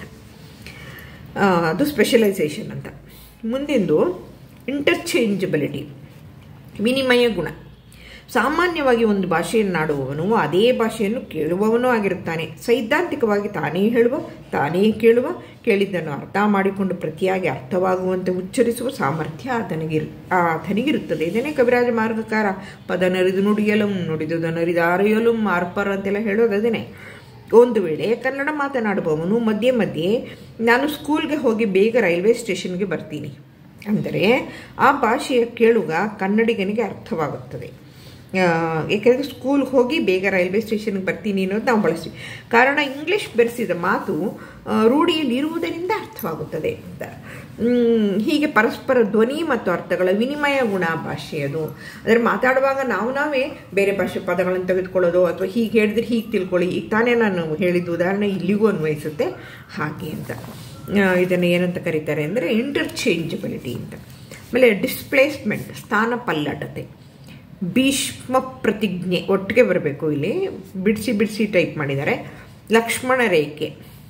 A: ಆ, ಅದು ಸ್ಪೆಷಲೈಸೇಷನ್ ಅಂತ ಮುಂದಿಂದು ಇಂಟರ್ಚೇಂಜಬಿಲಿಟಿ ವಿನಿಮಯ ಗುಣ ಸಾಮಾನ್ಯವಾಗಿ ಒಂದು ಭಾಷೆಯನ್ನಾಡುವವನು ಅದೇ ಭಾಷೆಯನ್ನು ಕೇಳುವವನೂ ಆಗಿರುತ್ತಾನೆ ಸೈದ್ಧಾಂತಿಕವಾಗಿ ತಾನೇ ಹೇಳುವ ತಾನೇ ಕೇಳುವ ಕೇಳಿದ್ದನ್ನು ಅರ್ಥ ಮಾಡಿಕೊಂಡು ಪ್ರತಿಯಾಗಿ ಅರ್ಥವಾಗುವಂತೆ ಉಚ್ಚರಿಸುವ ಸಾಮರ್ಥ್ಯ ಆತನಿಗಿರು ಆತನಿಗಿರುತ್ತದೆ ಇದನ್ನೇ ಕವಿರಾಜ ಮಾರ್ಗಕಾರ ಪದ ನರಿದು ನುಡಿಯಲಂ ನುಡಿದುದ ನರಿದಾರೆಯಲಂ ಮಾರ್ಪರ್ ಅಂತೆಲ್ಲ ಹೇಳೋದು ಅದೇನೆ ಒಂದು ವೇಳೆ ಕನ್ನಡ ಮಾತನಾಡುವವನು ಮಧ್ಯೆ ಮಧ್ಯೆ ನಾನು ಸ್ಕೂಲ್ಗೆ ಹೋಗಿ ಬೇಗ ರೈಲ್ವೆ ಸ್ಟೇಷನ್ಗೆ ಬರ್ತೀನಿ ಅಂದರೆ ಆ ಭಾಷೆಯ ಕೇಳುಗ ಕನ್ನಡಿಗನಿಗೆ ಅರ್ಥವಾಗುತ್ತದೆ ಆ, ಏಕೆಂದರೆ ಸ್ಕೂಲ್ಗೆ ಹೋಗಿ ಬೇಗ ರೈಲ್ವೆ ಸ್ಟೇಷನ್ಗೆ ಬರ್ತೀನಿ ಅನ್ನೋದು ನಾವು ಬಳಸ್ತೀವಿ ಕಾರಣ ಇಂಗ್ಲಿಷ್ ಬೆರೆಸಿದ ಮಾತು ಆ, ರೂಢಿಯಲ್ಲಿ ಇರುವುದರಿಂದ ಅರ್ಥವಾಗುತ್ತದೆ ಅಂತ ಮ್, ಹೀಗೆ ಪರಸ್ಪರ ಧ್ವನಿ ಮತ್ತು ಅರ್ಥಗಳ ವಿನಿಮಯ ಗುಣ ಭಾಷೆಯದು ಅಂದರೆ ಮಾತಾಡುವಾಗ ನಾವು ನಾವೇ ಬೇರೆ ಭಾಷೆ ಪದಗಳನ್ನು ತೆಗೆದುಕೊಳ್ಳೋದು ಅಥವಾ ಹೀಗೆ ಹೇಳಿದ್ರೆ ಹೀಗೆ ತಿಳ್ಕೊಳ್ಳಿ ಈಗ ತಾನೇ ನಾನು ಹೇಳಿದ್ದು ಉದಾಹರಣೆ ಇಲ್ಲಿಗೂ ಅನ್ವಯಿಸುತ್ತೆ ಹಾಗೆ ಅಂತ ಆ, ಇದನ್ನು ಏನಂತ ಕರೀತಾರೆ ಅಂದರೆ ಇಂಟರ್ಚೇಂಜಬಿಲಿಟಿ ಅಂತ ಆಮೇಲೆ ಡಿಸ್ಪ್ಲೇಸ್ಮೆಂಟ್ ಸ್ಥಾನ ಪಲ್ಲಟತೆ ಭೀಷ್ಮ ಪ್ರತಿಜ್ಞೆ ಒಟ್ಟಿಗೆ ಬರಬೇಕು ಇಲ್ಲಿ ಬಿಡಿಸಿ ಬಿಡಿಸಿ ಟೈಪ್ ಮಾಡಿದ್ದಾರೆ ಲಕ್ಷ್ಮಣ ರೇಖೆ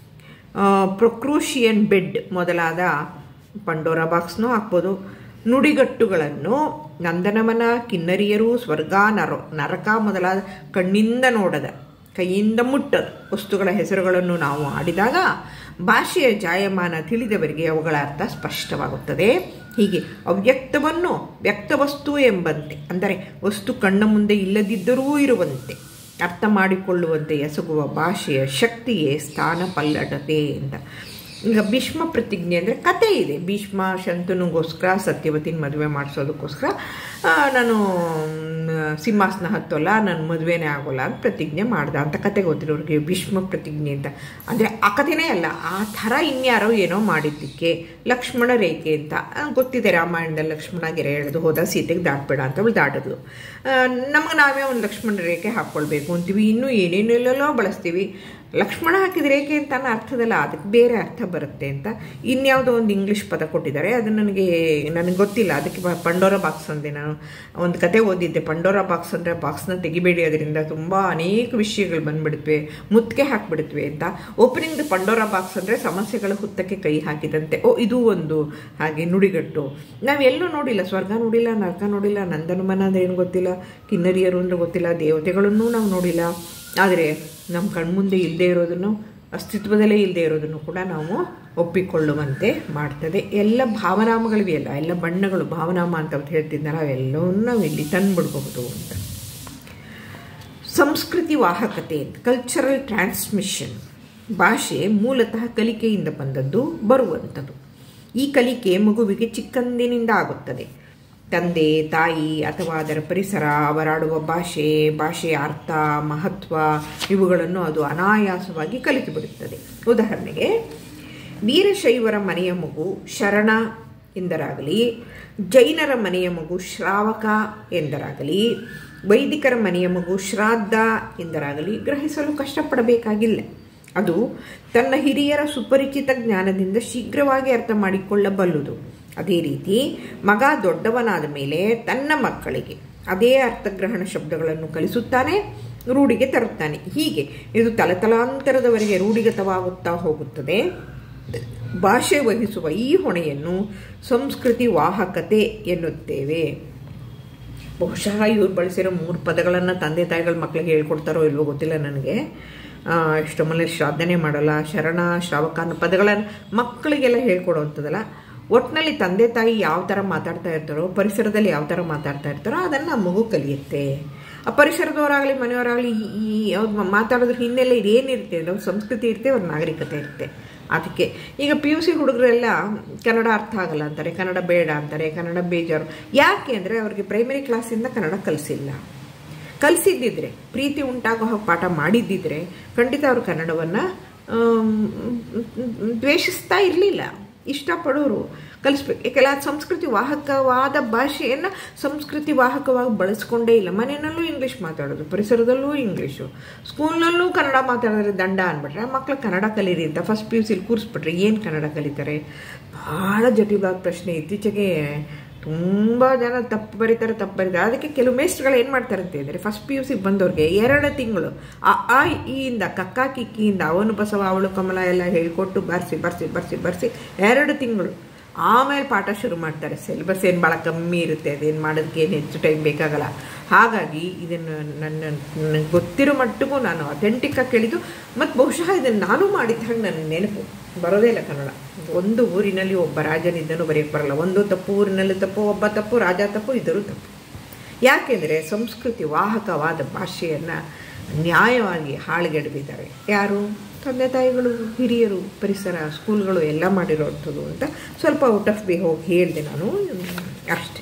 A: ಪ್ರೊಕ್ರೂಷಿಯನ್ ಬೆಡ್ ಮೊದಲಾದ ಪಂಡೋರ ಬಾಕ್ಸ್ನೂ ಹಾಕ್ಬೋದು ನುಡಿಗಟ್ಟುಗಳನ್ನು ನಂದನವನ ಕಿನ್ನರಿಯರು ಸ್ವರ್ಗ ನರ ನರಕ ಮೊದಲಾದ ಕಣ್ಣಿಂದ ನೋಡದ ಕೈಯಿಂದ ಮುಟ್ಟದ ವಸ್ತುಗಳ ಹೆಸರುಗಳನ್ನು ನಾವು ಆಡಿದಾಗ ಭಾಷೆಯ ಜಾಯಮಾನ ತಿಳಿದವರಿಗೆ ಅವುಗಳ ಅರ್ಥ ಸ್ಪಷ್ಟವಾಗುತ್ತದೆ ಹೀಗೆ ಅವ್ಯಕ್ತವನ್ನು ವ್ಯಕ್ತವಸ್ತು ಎಂಬಂತೆ ಅಂದರೆ ವಸ್ತು ಕಣ್ಣ ಮುಂದೆ ಇಲ್ಲದಿದ್ದರೂ ಇರುವಂತೆ ಅರ್ಥ ಮಾಡಿಕೊಳ್ಳುವಂತೆ ಎಸಗುವ ಭಾಷೆಯ ಶಕ್ತಿಯೇ ಸ್ಥಾನ ಪಲ್ಲಟತೆ ಅಂತ ಈಗ ಭೀಷ್ಮ ಪ್ರತಿಜ್ಞೆ ಅಂದರೆ ಕತೆ ಇದೆ ಭೀಷ್ಮ ಶಂತನುಗೋಸ್ಕರ ಸತ್ಯವತಿನ ಮದುವೆ ಮಾಡಿಸೋದಕ್ಕೋಸ್ಕರ ಆ, ನಾನು ಮ್, ಸಿಂಹಾಸನ ಹತ್ತೋಲ್ಲ ನನ್ನ ಮದುವೆನೇ ಆಗೋಲ್ಲ ಅಂತ ಪ್ರತಿಜ್ಞೆ ಮಾಡ್ದ ಅಂತ ಕತೆ ಗೊತ್ತಿರೋರಿಗೆ ಭೀಷ್ಮ ಪ್ರತಿಜ್ಞೆ ಅಂತ ಅಂದರೆ ಆ ಕಥೆನೇ ಅಲ್ಲ ಆ ಥರ ಇನ್ಯಾರೋ ಏನೋ ಮಾಡಿದ್ದಕ್ಕೆ ಲಕ್ಷ್ಮಣ ರೇಖೆ ಅಂತ ಆ, ಗೊತ್ತಿದೆ ರಾಮಾಯಣದಲ್ಲಿ ಲಕ್ಷ್ಮಣ ಗೆರೆ ಎಳೆದು ಹೋದ ಸೀತೆಗೆ ದಾಟಬೇಡ ಅಂತ ಅವಳು ದಾಟಿದ್ಲು ನಮಗೆ ನಾವೇ ಒಂದು ಲಕ್ಷ್ಮಣ ರೇಖೆ ಹಾಕ್ಕೊಳ್ಬೇಕು ಅಂತೀವಿ ಇನ್ನೂ ಏನೇನೆಲ್ಲೋ ಬಳಸ್ತೀವಿ ಲಕ್ಷ್ಮಣ ಹಾಕಿದ ರೇಖೆ ಅಂತ ಅನ್ನೋ ಅರ್ಥದಲ್ಲ ಅದಕ್ಕೆ ಬೇರೆ ಅರ್ಥ ಬರುತ್ತೆ ಅಂತ ಇನ್ಯಾವುದೋ ಒಂದು ಇಂಗ್ಲೀಷ್ ಪದ ಕೊಟ್ಟಿದ್ದಾರೆ ಅದು ನನಗೆ ನನಗೆ ಗೊತ್ತಿಲ್ಲ ಅದಕ್ಕೆ ಪ- ಪಂಡೋರ ಬಾಕ್ಸ್ ಅಂದೆ ನಾನು ಒಂದು ಕತೆ ಓದಿದ್ದೆ ಪಂಡೋರ ಬಾಕ್ಸ್ ಅಂದರೆ ಬಾಕ್ಸ್ನ ತೆಗಿಬೇಡಿ ಅದರಿಂದ ತುಂಬ ಅನೇಕ ವಿಷಯಗಳು ಬಂದ್ಬಿಡುತ್ತವೆ ಮುತ್ತಿಗೆ ಹಾಕ್ಬಿಡುತ್ತವೆ ಅಂತ ಓಪನಿಂಗ್ ಪಂಡೋರ ಬಾಕ್ಸ್ ಅಂದರೆ ಸಮಸ್ಯೆಗಳ ಹುತ್ತಕ್ಕೆ ಕೈ ಹಾಕಿದಂತೆ ಓ ಇದು ಒಂದು ಹಾಗೆ ನುಡಿಗಟ್ಟು ನಾವೆಲ್ಲೂ ನೋಡಿಲ್ಲ ಸ್ವರ್ಗ ನೋಡಿಲ್ಲ ನರಕ ನೋಡಿಲ್ಲ ನಂದನಮನ ಅಂದ್ರೆ ಏನು ಗೊತ್ತಿಲ್ಲ ಕಿನ್ನರಿಯರು ಅಂದ್ರೆ ಗೊತ್ತಿಲ್ಲ ದೇವತೆಗಳನ್ನೂ ನಾವು ನೋಡಿಲ್ಲ ಆದರೆ ನಮ್ಮ ಕಣ್ಮುಂದೆ ಇಲ್ಲದೆ ಇರೋದನ್ನು ಅಸ್ತಿತ್ವದಲ್ಲೇ ಇಲ್ಲದೆ ಇರೋದನ್ನು ಕೂಡ ನಾವು ಒಪ್ಪಿಕೊಳ್ಳುವಂತೆ ಮಾಡ್ತದೆ ಎಲ್ಲ ಭಾವನಾಮಗಳಿವೆಯಲ್ಲ ಎಲ್ಲ ಬಣ್ಣಗಳು ಭಾವನಾಮ ಅಂತ ಅವ್ರು ಹೇಳ್ತಿದ್ದಾರೆ ಅವೆಲ್ಲವನ್ನೂ ನಾವು ಇಲ್ಲಿ ತಂದುಬಿಡ್ಬಹುದು ಅಂತ ಸಂಸ್ಕೃತಿ ವಾಹಕತೆ ಕಲ್ಚರಲ್ ಟ್ರಾನ್ಸ್ಮಿಷನ್ ಭಾಷೆ ಮೂಲತಃ ಕಲಿಕೆಯಿಂದ ಬಂದದ್ದು ಬರುವಂಥದ್ದು ಈ ಕಲಿಕೆ ಮಗುವಿಗೆ ಚಿಕ್ಕಂದಿನಿಂದ ಆಗುತ್ತದೆ ತಂದೆ ತಾಯಿ ಅಥವಾ ಅದರ ಪರಿಸರ ಅವರಾಡುವ ಭಾಷೆ ಭಾಷೆಯ ಅರ್ಥ ಮಹತ್ವ ಇವುಗಳನ್ನು ಅದು ಅನಾಯಾಸವಾಗಿ ಕಲಿತುಬಿಡುತ್ತದೆ ಉದಾಹರಣೆಗೆ ವೀರಶೈವರ ಮನೆಯ ಮಗು ಶರಣ ಎಂದರಾಗಲಿ ಜೈನರ ಮನೆಯ ಮಗು ಶ್ರಾವಕ ಎಂದರಾಗಲಿ ವೈದಿಕರ ಮನೆಯ ಮಗು ಶ್ರಾದ್ದ ಎಂದರಾಗಲಿ ಗ್ರಹಿಸಲು ಕಷ್ಟಪಡಬೇಕಾಗಿಲ್ಲ ಅದು ತನ್ನ ಹಿರಿಯರ ಸುಪರಿಚಿತ ಜ್ಞಾನದಿಂದ ಶೀಘ್ರವಾಗಿ ಅರ್ಥ ಮಾಡಿಕೊಳ್ಳಬಲ್ಲುದು ಅದೇ ರೀತಿ ಮಗ ದೊಡ್ಡವನಾದ ಮೇಲೆ ತನ್ನ ಮಕ್ಕಳಿಗೆ ಅದೇ ಅರ್ಥಗ್ರಹಣ ಶಬ್ದಗಳನ್ನು ಕಲಿಸುತ್ತಾನೆ ರೂಢಿಗೆ ತರುತ್ತಾನೆ ಹೀಗೆ ಇದು ತಲತಲಾಂತರದವರೆಗೆ ರೂಢಿಗತವಾಗುತ್ತಾ ಹೋಗುತ್ತದೆ ಭಾಷೆ ವಹಿಸುವ ಈ ಹೊಣೆಯನ್ನು ಸಂಸ್ಕೃತಿ ವಾಹಕತೆ ಎನ್ನುತ್ತೇವೆ ಬಹುಶಃ ಇವ್ರು ಬಳಸಿರೋ ಮೂರು ಪದಗಳನ್ನು ತಂದೆ ತಾಯಿಗಳ ಮಕ್ಕಳಿಗೆ ಹೇಳ್ಕೊಡ್ತಾರೋ ಇಲ್ವೋ ಗೊತ್ತಿಲ್ಲ ನನಗೆ ಇಷ್ಟು ಮನೇಲಿ ಶ್ರಾದ್ದನೆ ಮಾಡಲ್ಲ ಶರಣ ಶ್ರಾವಕ ಅನ್ನೋ ಪದಗಳನ್ನು ಮಕ್ಕಳಿಗೆಲ್ಲ ಹೇಳ್ಕೊಡೋವಂಥದ್ದಲ್ಲ ಒಟ್ಟಿನಲ್ಲಿ ತಂದೆ ತಾಯಿ ಯಾವ ಥರ ಮಾತಾಡ್ತಾ ಇರ್ತಾರೋ ಪರಿಸರದಲ್ಲಿ ಯಾವ ಥರ ಮಾತಾಡ್ತಾ ಇರ್ತಾರೋ ಅದನ್ನು ಆ ಮಗು ಕಲಿಯುತ್ತೆ ಆ ಪರಿಸರದವರಾಗಲಿ ಮನೆಯವರಾಗಲಿ ಈ ಅವ್ರು ಮಾತಾಡೋದ್ರ ಹಿನ್ನೆಲೆ ಏನಿರುತ್ತೆ ಅವ್ರ ಸಂಸ್ಕೃತಿ ಇರುತ್ತೆ ಅವ್ರ ನಾಗರಿಕತೆ ಇರುತ್ತೆ ಅದಕ್ಕೆ ಈಗ ಪಿ ಯು ಸಿ ಹುಡುಗರೆಲ್ಲ ಕನ್ನಡ ಅರ್ಥ ಆಗಲ್ಲ ಅಂತಾರೆ ಕನ್ನಡ ಬೇಡ ಅಂತಾರೆ ಕನ್ನಡ ಬೇಜಾರು ಯಾಕೆ ಅಂದರೆ ಅವ್ರಿಗೆ ಪ್ರೈಮರಿ ಕ್ಲಾಸಿಂದ ಕನ್ನಡ ಕಲಿಸಿಲ್ಲ ಕಲಿಸಿದ್ದಿದ್ರೆ ಪ್ರೀತಿ ಉಂಟಾಗೋ ಹಾಗೆ ಪಾಠ ಮಾಡಿದ್ದಿದ್ರೆ ಖಂಡಿತ ಅವರು ಕನ್ನಡವನ್ನು ದ್ವೇಷಿಸ್ತಾ ಇರಲಿಲ್ಲ ಇಷ್ಟಪಡೋರು ಕಲಿಸ್ಬೇಕು ಯಾಕೆಲ್ಲ ಸಂಸ್ಕೃತಿ ವಾಹಕವಾದ ಭಾಷೆಯನ್ನು ಸಂಸ್ಕೃತಿ ವಾಹಕವಾಗಿ ಬಳಸ್ಕೊಂಡೇ ಇಲ್ಲ ಮನೆಯಲ್ಲೂ ಇಂಗ್ಲೀಷ್ ಮಾತಾಡೋದು ಪರಿಸರದಲ್ಲೂ ಇಂಗ್ಲೀಷು ಸ್ಕೂಲ್ನಲ್ಲೂ ಕನ್ನಡ ಮಾತಾಡಿದ್ರೆ ದಂಡ ಅಂದ್ಬಿಟ್ರೆ ಮಕ್ಕಳು ಕನ್ನಡ ಕಲೀರಿ ಅಂತ ಫಸ್ಟ್ ಪಿ ಯು ಸಿಲಿ ಕೂರಿಸ್ಬಿಟ್ರೆ ಏನು ಕನ್ನಡ ಕಲಿತಾರೆ ಭಾಳ ಜಟಿಲವಾದ ಪ್ರಶ್ನೆ ಇತ್ತೀಚೆಗೆ ತುಂಬ ಜನ ತಪ್ಪು ಬರೀತಾರೆ ತಪ್ಪು ಬರೀತಾರೆ ಅದಕ್ಕೆ ಕೆಲವು ಮೇಸ್ಟ್ರುಗಳು ಏನು ಮಾಡ್ತಾರೆ ಅಂತ ಹೇಳಿದ್ರೆ ಫಸ್ಟ್ ಪಿ ಯು ಸಿ ಬಂದವ್ರಿಗೆ ಎರಡು ತಿಂಗಳು ಆ ಆ ಇಯಿಂದ ಕಕ್ಕ ಕಿಕ್ಕಿಯಿಂದ ಅವನು ಬಸವ ಅವಳು ಕಮಲ ಎಲ್ಲ ಹೇಳಿಕೊಟ್ಟು ಬರ್ಸಿ ಬರ್ಸಿ ಬರ್ಸಿ ಬರ್ಸಿ ಎರಡು ತಿಂಗಳು ಆಮೇಲೆ ಪಾಠ ಶುರು ಮಾಡ್ತಾರೆ ಸಿಲೆಬಸ್ ಏನು ಭಾಳ ಕಮ್ಮಿ ಇರುತ್ತೆ ಅದೇನು ಮಾಡೋದಕ್ಕೆ ಏನು ಹೆಚ್ಚು ಟೈಮ್ ಬೇಕಾಗಲ್ಲ ಹಾಗಾಗಿ ಇದನ್ನು ನನ್ನ ನನಗೆ ಗೊತ್ತಿರೋ ಮಟ್ಟಿಗೂ ನಾನು ಅಥೆಂಟಿಕ್ಕಾಗಿ ಕೇಳಿದ್ದು ಮತ್ತು ಬಹುಶಃ ಇದನ್ನು ನಾನು ಮಾಡಿದ ಹಾಗೆ ನನ್ನ ನೆನಪು ಬರೋದೇ ಇಲ್ಲ ಕನ್ನಡ ಒಂದು ಊರಿನಲ್ಲಿ ಒಬ್ಬ ರಾಜನಿದ್ದನು ಬರೆಯೋಕ್ಕೆ ಬರಲ್ಲ ಒಂದು ತಪ್ಪು ಊರಿನಲ್ಲಿ ತಪ್ಪು ಒಬ್ಬ ತಪ್ಪು ರಾಜ ತಪ್ಪು ಇದ್ದರೂ ತಪ್ಪು ಯಾಕೆಂದರೆ ಸಂಸ್ಕೃತಿ ವಾಹಕವಾದ ಭಾಷೆಯನ್ನು ನ್ಯಾಯವಾಗಿ ಹಾಳುಗೆಡವಿದ್ದಾರೆ ಯಾರು ತಂದೆ ತಾಯಿಗಳು ಹಿರಿಯರು ಪರಿಸರ ಸ್ಕೂಲ್ಗಳು ಎಲ್ಲ ಮಾಡಿರೋವಂಥದ್ದು ಅಂತ ಸ್ವಲ್ಪ ಔಟ್ ಆಫ್ ಬಿ ಹೋಗಿ ಹೇಳಿದೆ ನಾನು ಅಷ್ಟೆ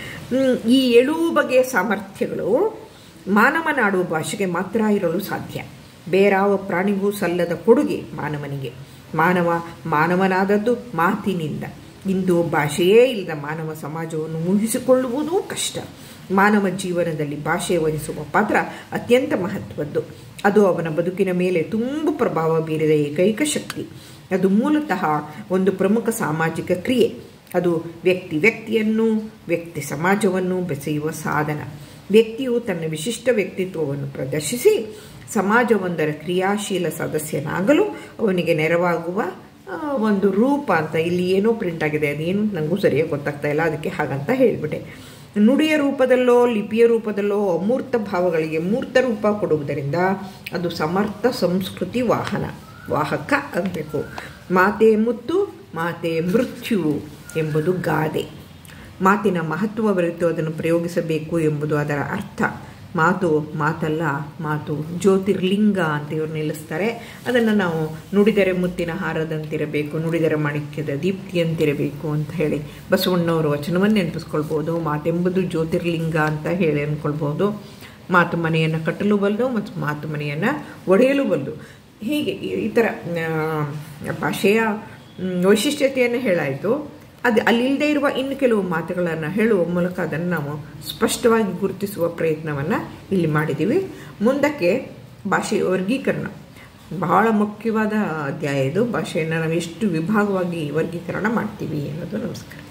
A: ಈ ಏಳು ಬಗೆಯ ಸಾಮರ್ಥ್ಯಗಳು ಮಾನವನಾಡುವ ಭಾಷೆಗೆ ಮಾತ್ರ ಇರಲು ಸಾಧ್ಯ ಬೇರಾವ ಪ್ರಾಣಿಗೂ ಸಲ್ಲದ ಕೊಡುಗೆ ಮಾನವನಿಗೆ ಮಾನವ ಮಾನವನಾದದ್ದು ಮಾತಿನಿಂದ ಇಂದು ಭಾಷೆಯೇ ಇಲ್ಲದ ಮಾನವ ಸಮಾಜವನ್ನು ಊಹಿಸಿಕೊಳ್ಳುವುದೂ ಕಷ್ಟ ಮಾನವ ಜೀವನದಲ್ಲಿ ಭಾಷೆ ವಹಿಸುವ ಪಾತ್ರ ಅತ್ಯಂತ ಮಹತ್ವದ್ದು ಅದು ಅವನ ಬದುಕಿನ ಮೇಲೆ ತುಂಬ ಪ್ರಭಾವ ಬೀರಿದ ಏಕೈಕ ಶಕ್ತಿ ಅದು ಮೂಲತಃ ಒಂದು ಪ್ರಮುಖ ಸಾಮಾಜಿಕ ಕ್ರಿಯೆ ಅದು ವ್ಯಕ್ತಿ ವ್ಯಕ್ತಿಯನ್ನು ವ್ಯಕ್ತಿ ಸಮಾಜವನ್ನು ಬೆಸೆಯುವ ಸಾಧನ ವ್ಯಕ್ತಿಯು ತನ್ನ ವಿಶಿಷ್ಟ ವ್ಯಕ್ತಿತ್ವವನ್ನು ಪ್ರದರ್ಶಿಸಿ ಸಮಾಜವೊಂದರ ಕ್ರಿಯಾಶೀಲ ಸದಸ್ಯನಾಗಲು ಅವನಿಗೆ ನೆರವಾಗುವ ಒಂದು ರೂಪ ಅಂತ ಇಲ್ಲಿ ಏನೋ ಪ್ರಿಂಟ್ ಆಗಿದೆ ಅದೇನು ನನಗೂ ಸರಿಯಾಗಿ ಗೊತ್ತಾಗ್ತಾ ಇಲ್ಲ ಅದಕ್ಕೆ ಹಾಗಂತ ಹೇಳಿಬಿಟ್ಟೆ ನುಡಿಯ ರೂಪದಲ್ಲೋ ಲಿಪಿಯ ರೂಪದಲ್ಲೋ ಅಮೂರ್ತ ಭಾವಗಳಿಗೆ ಮೂರ್ತ ರೂಪ ಕೊಡುವುದರಿಂದ ಅದು ಸಮರ್ಥ ಸಂಸ್ಕೃತಿ ವಾಹನ ವಾಹಕ ಆಗಬೇಕು ಮಾತೆ ಮುತ್ತು ಮಾತೆ ಮೃತ್ಯು ಎಂಬುದು ಗಾದೆ ಮಾತಿನ ಮಹತ್ವ ಬರೆತು ಅದನ್ನು ಪ್ರಯೋಗಿಸಬೇಕು ಎಂಬುದು ಅದರ ಅರ್ಥ ಮಾತು ಮಾತಲ್ಲ ಮಾತು ಜ್ಯೋತಿರ್ಲಿಂಗ ಅಂತ ಇವ್ರು ನಿಲ್ಲಿಸ್ತಾರೆ ಅದನ್ನು ನಾವು ನುಡಿದರೆ ಮುತ್ತಿನ ಹಾರದಂತಿರಬೇಕು ನುಡಿದರೆ ಮಾಣಿಕ್ಯದ ದೀಪ್ತಿಯಂತಿರಬೇಕು ಅಂತ ಹೇಳಿ ಬಸವಣ್ಣವರು ವಚನವನ್ನು ನೆನಪಿಸ್ಕೊಳ್ಬೋದು ಮಾತೆಂಬುದು ಜ್ಯೋತಿರ್ಲಿಂಗ ಅಂತ ಹೇಳಿ ಅಂದ್ಕೊಳ್ಬೋದು ಮಾತು ಮನೆಯನ್ನು ಕಟ್ಟಲು ಬಲ್ದು ಮತ್ತು ಮಾತು ಮನೆಯನ್ನು ಒಡೆಯಲು ಬಲ್ದು ಹೀಗೆ ಈ ಥರ ಭಾಷೆಯ ವೈಶಿಷ್ಟ್ಯತೆಯನ್ನು ಹೇಳಾಯಿತು ಅದು ಅಲ್ಲಿಲ್ಲದೆ ಇರುವ ಇನ್ನು ಕೆಲವು ಮಾತುಗಳನ್ನು ಹೇಳುವ ಮೂಲಕ ಅದನ್ನು ನಾವು ಸ್ಪಷ್ಟವಾಗಿ ಗುರುತಿಸುವ ಪ್ರಯತ್ನವನ್ನು ಇಲ್ಲಿ ಮಾಡಿದ್ದೀವಿ ಮುಂದಕ್ಕೆ ಭಾಷೆಯ ವರ್ಗೀಕರಣ ಬಹಳ ಮುಖ್ಯವಾದ ಅಧ್ಯಾಯ ಇದು ಭಾಷೆಯನ್ನು ನಾವು ಎಷ್ಟು ವಿಭಾಗವಾಗಿ ವರ್ಗೀಕರಣ ಮಾಡ್ತೀವಿ ಅನ್ನೋದು ನಮಸ್ಕಾರ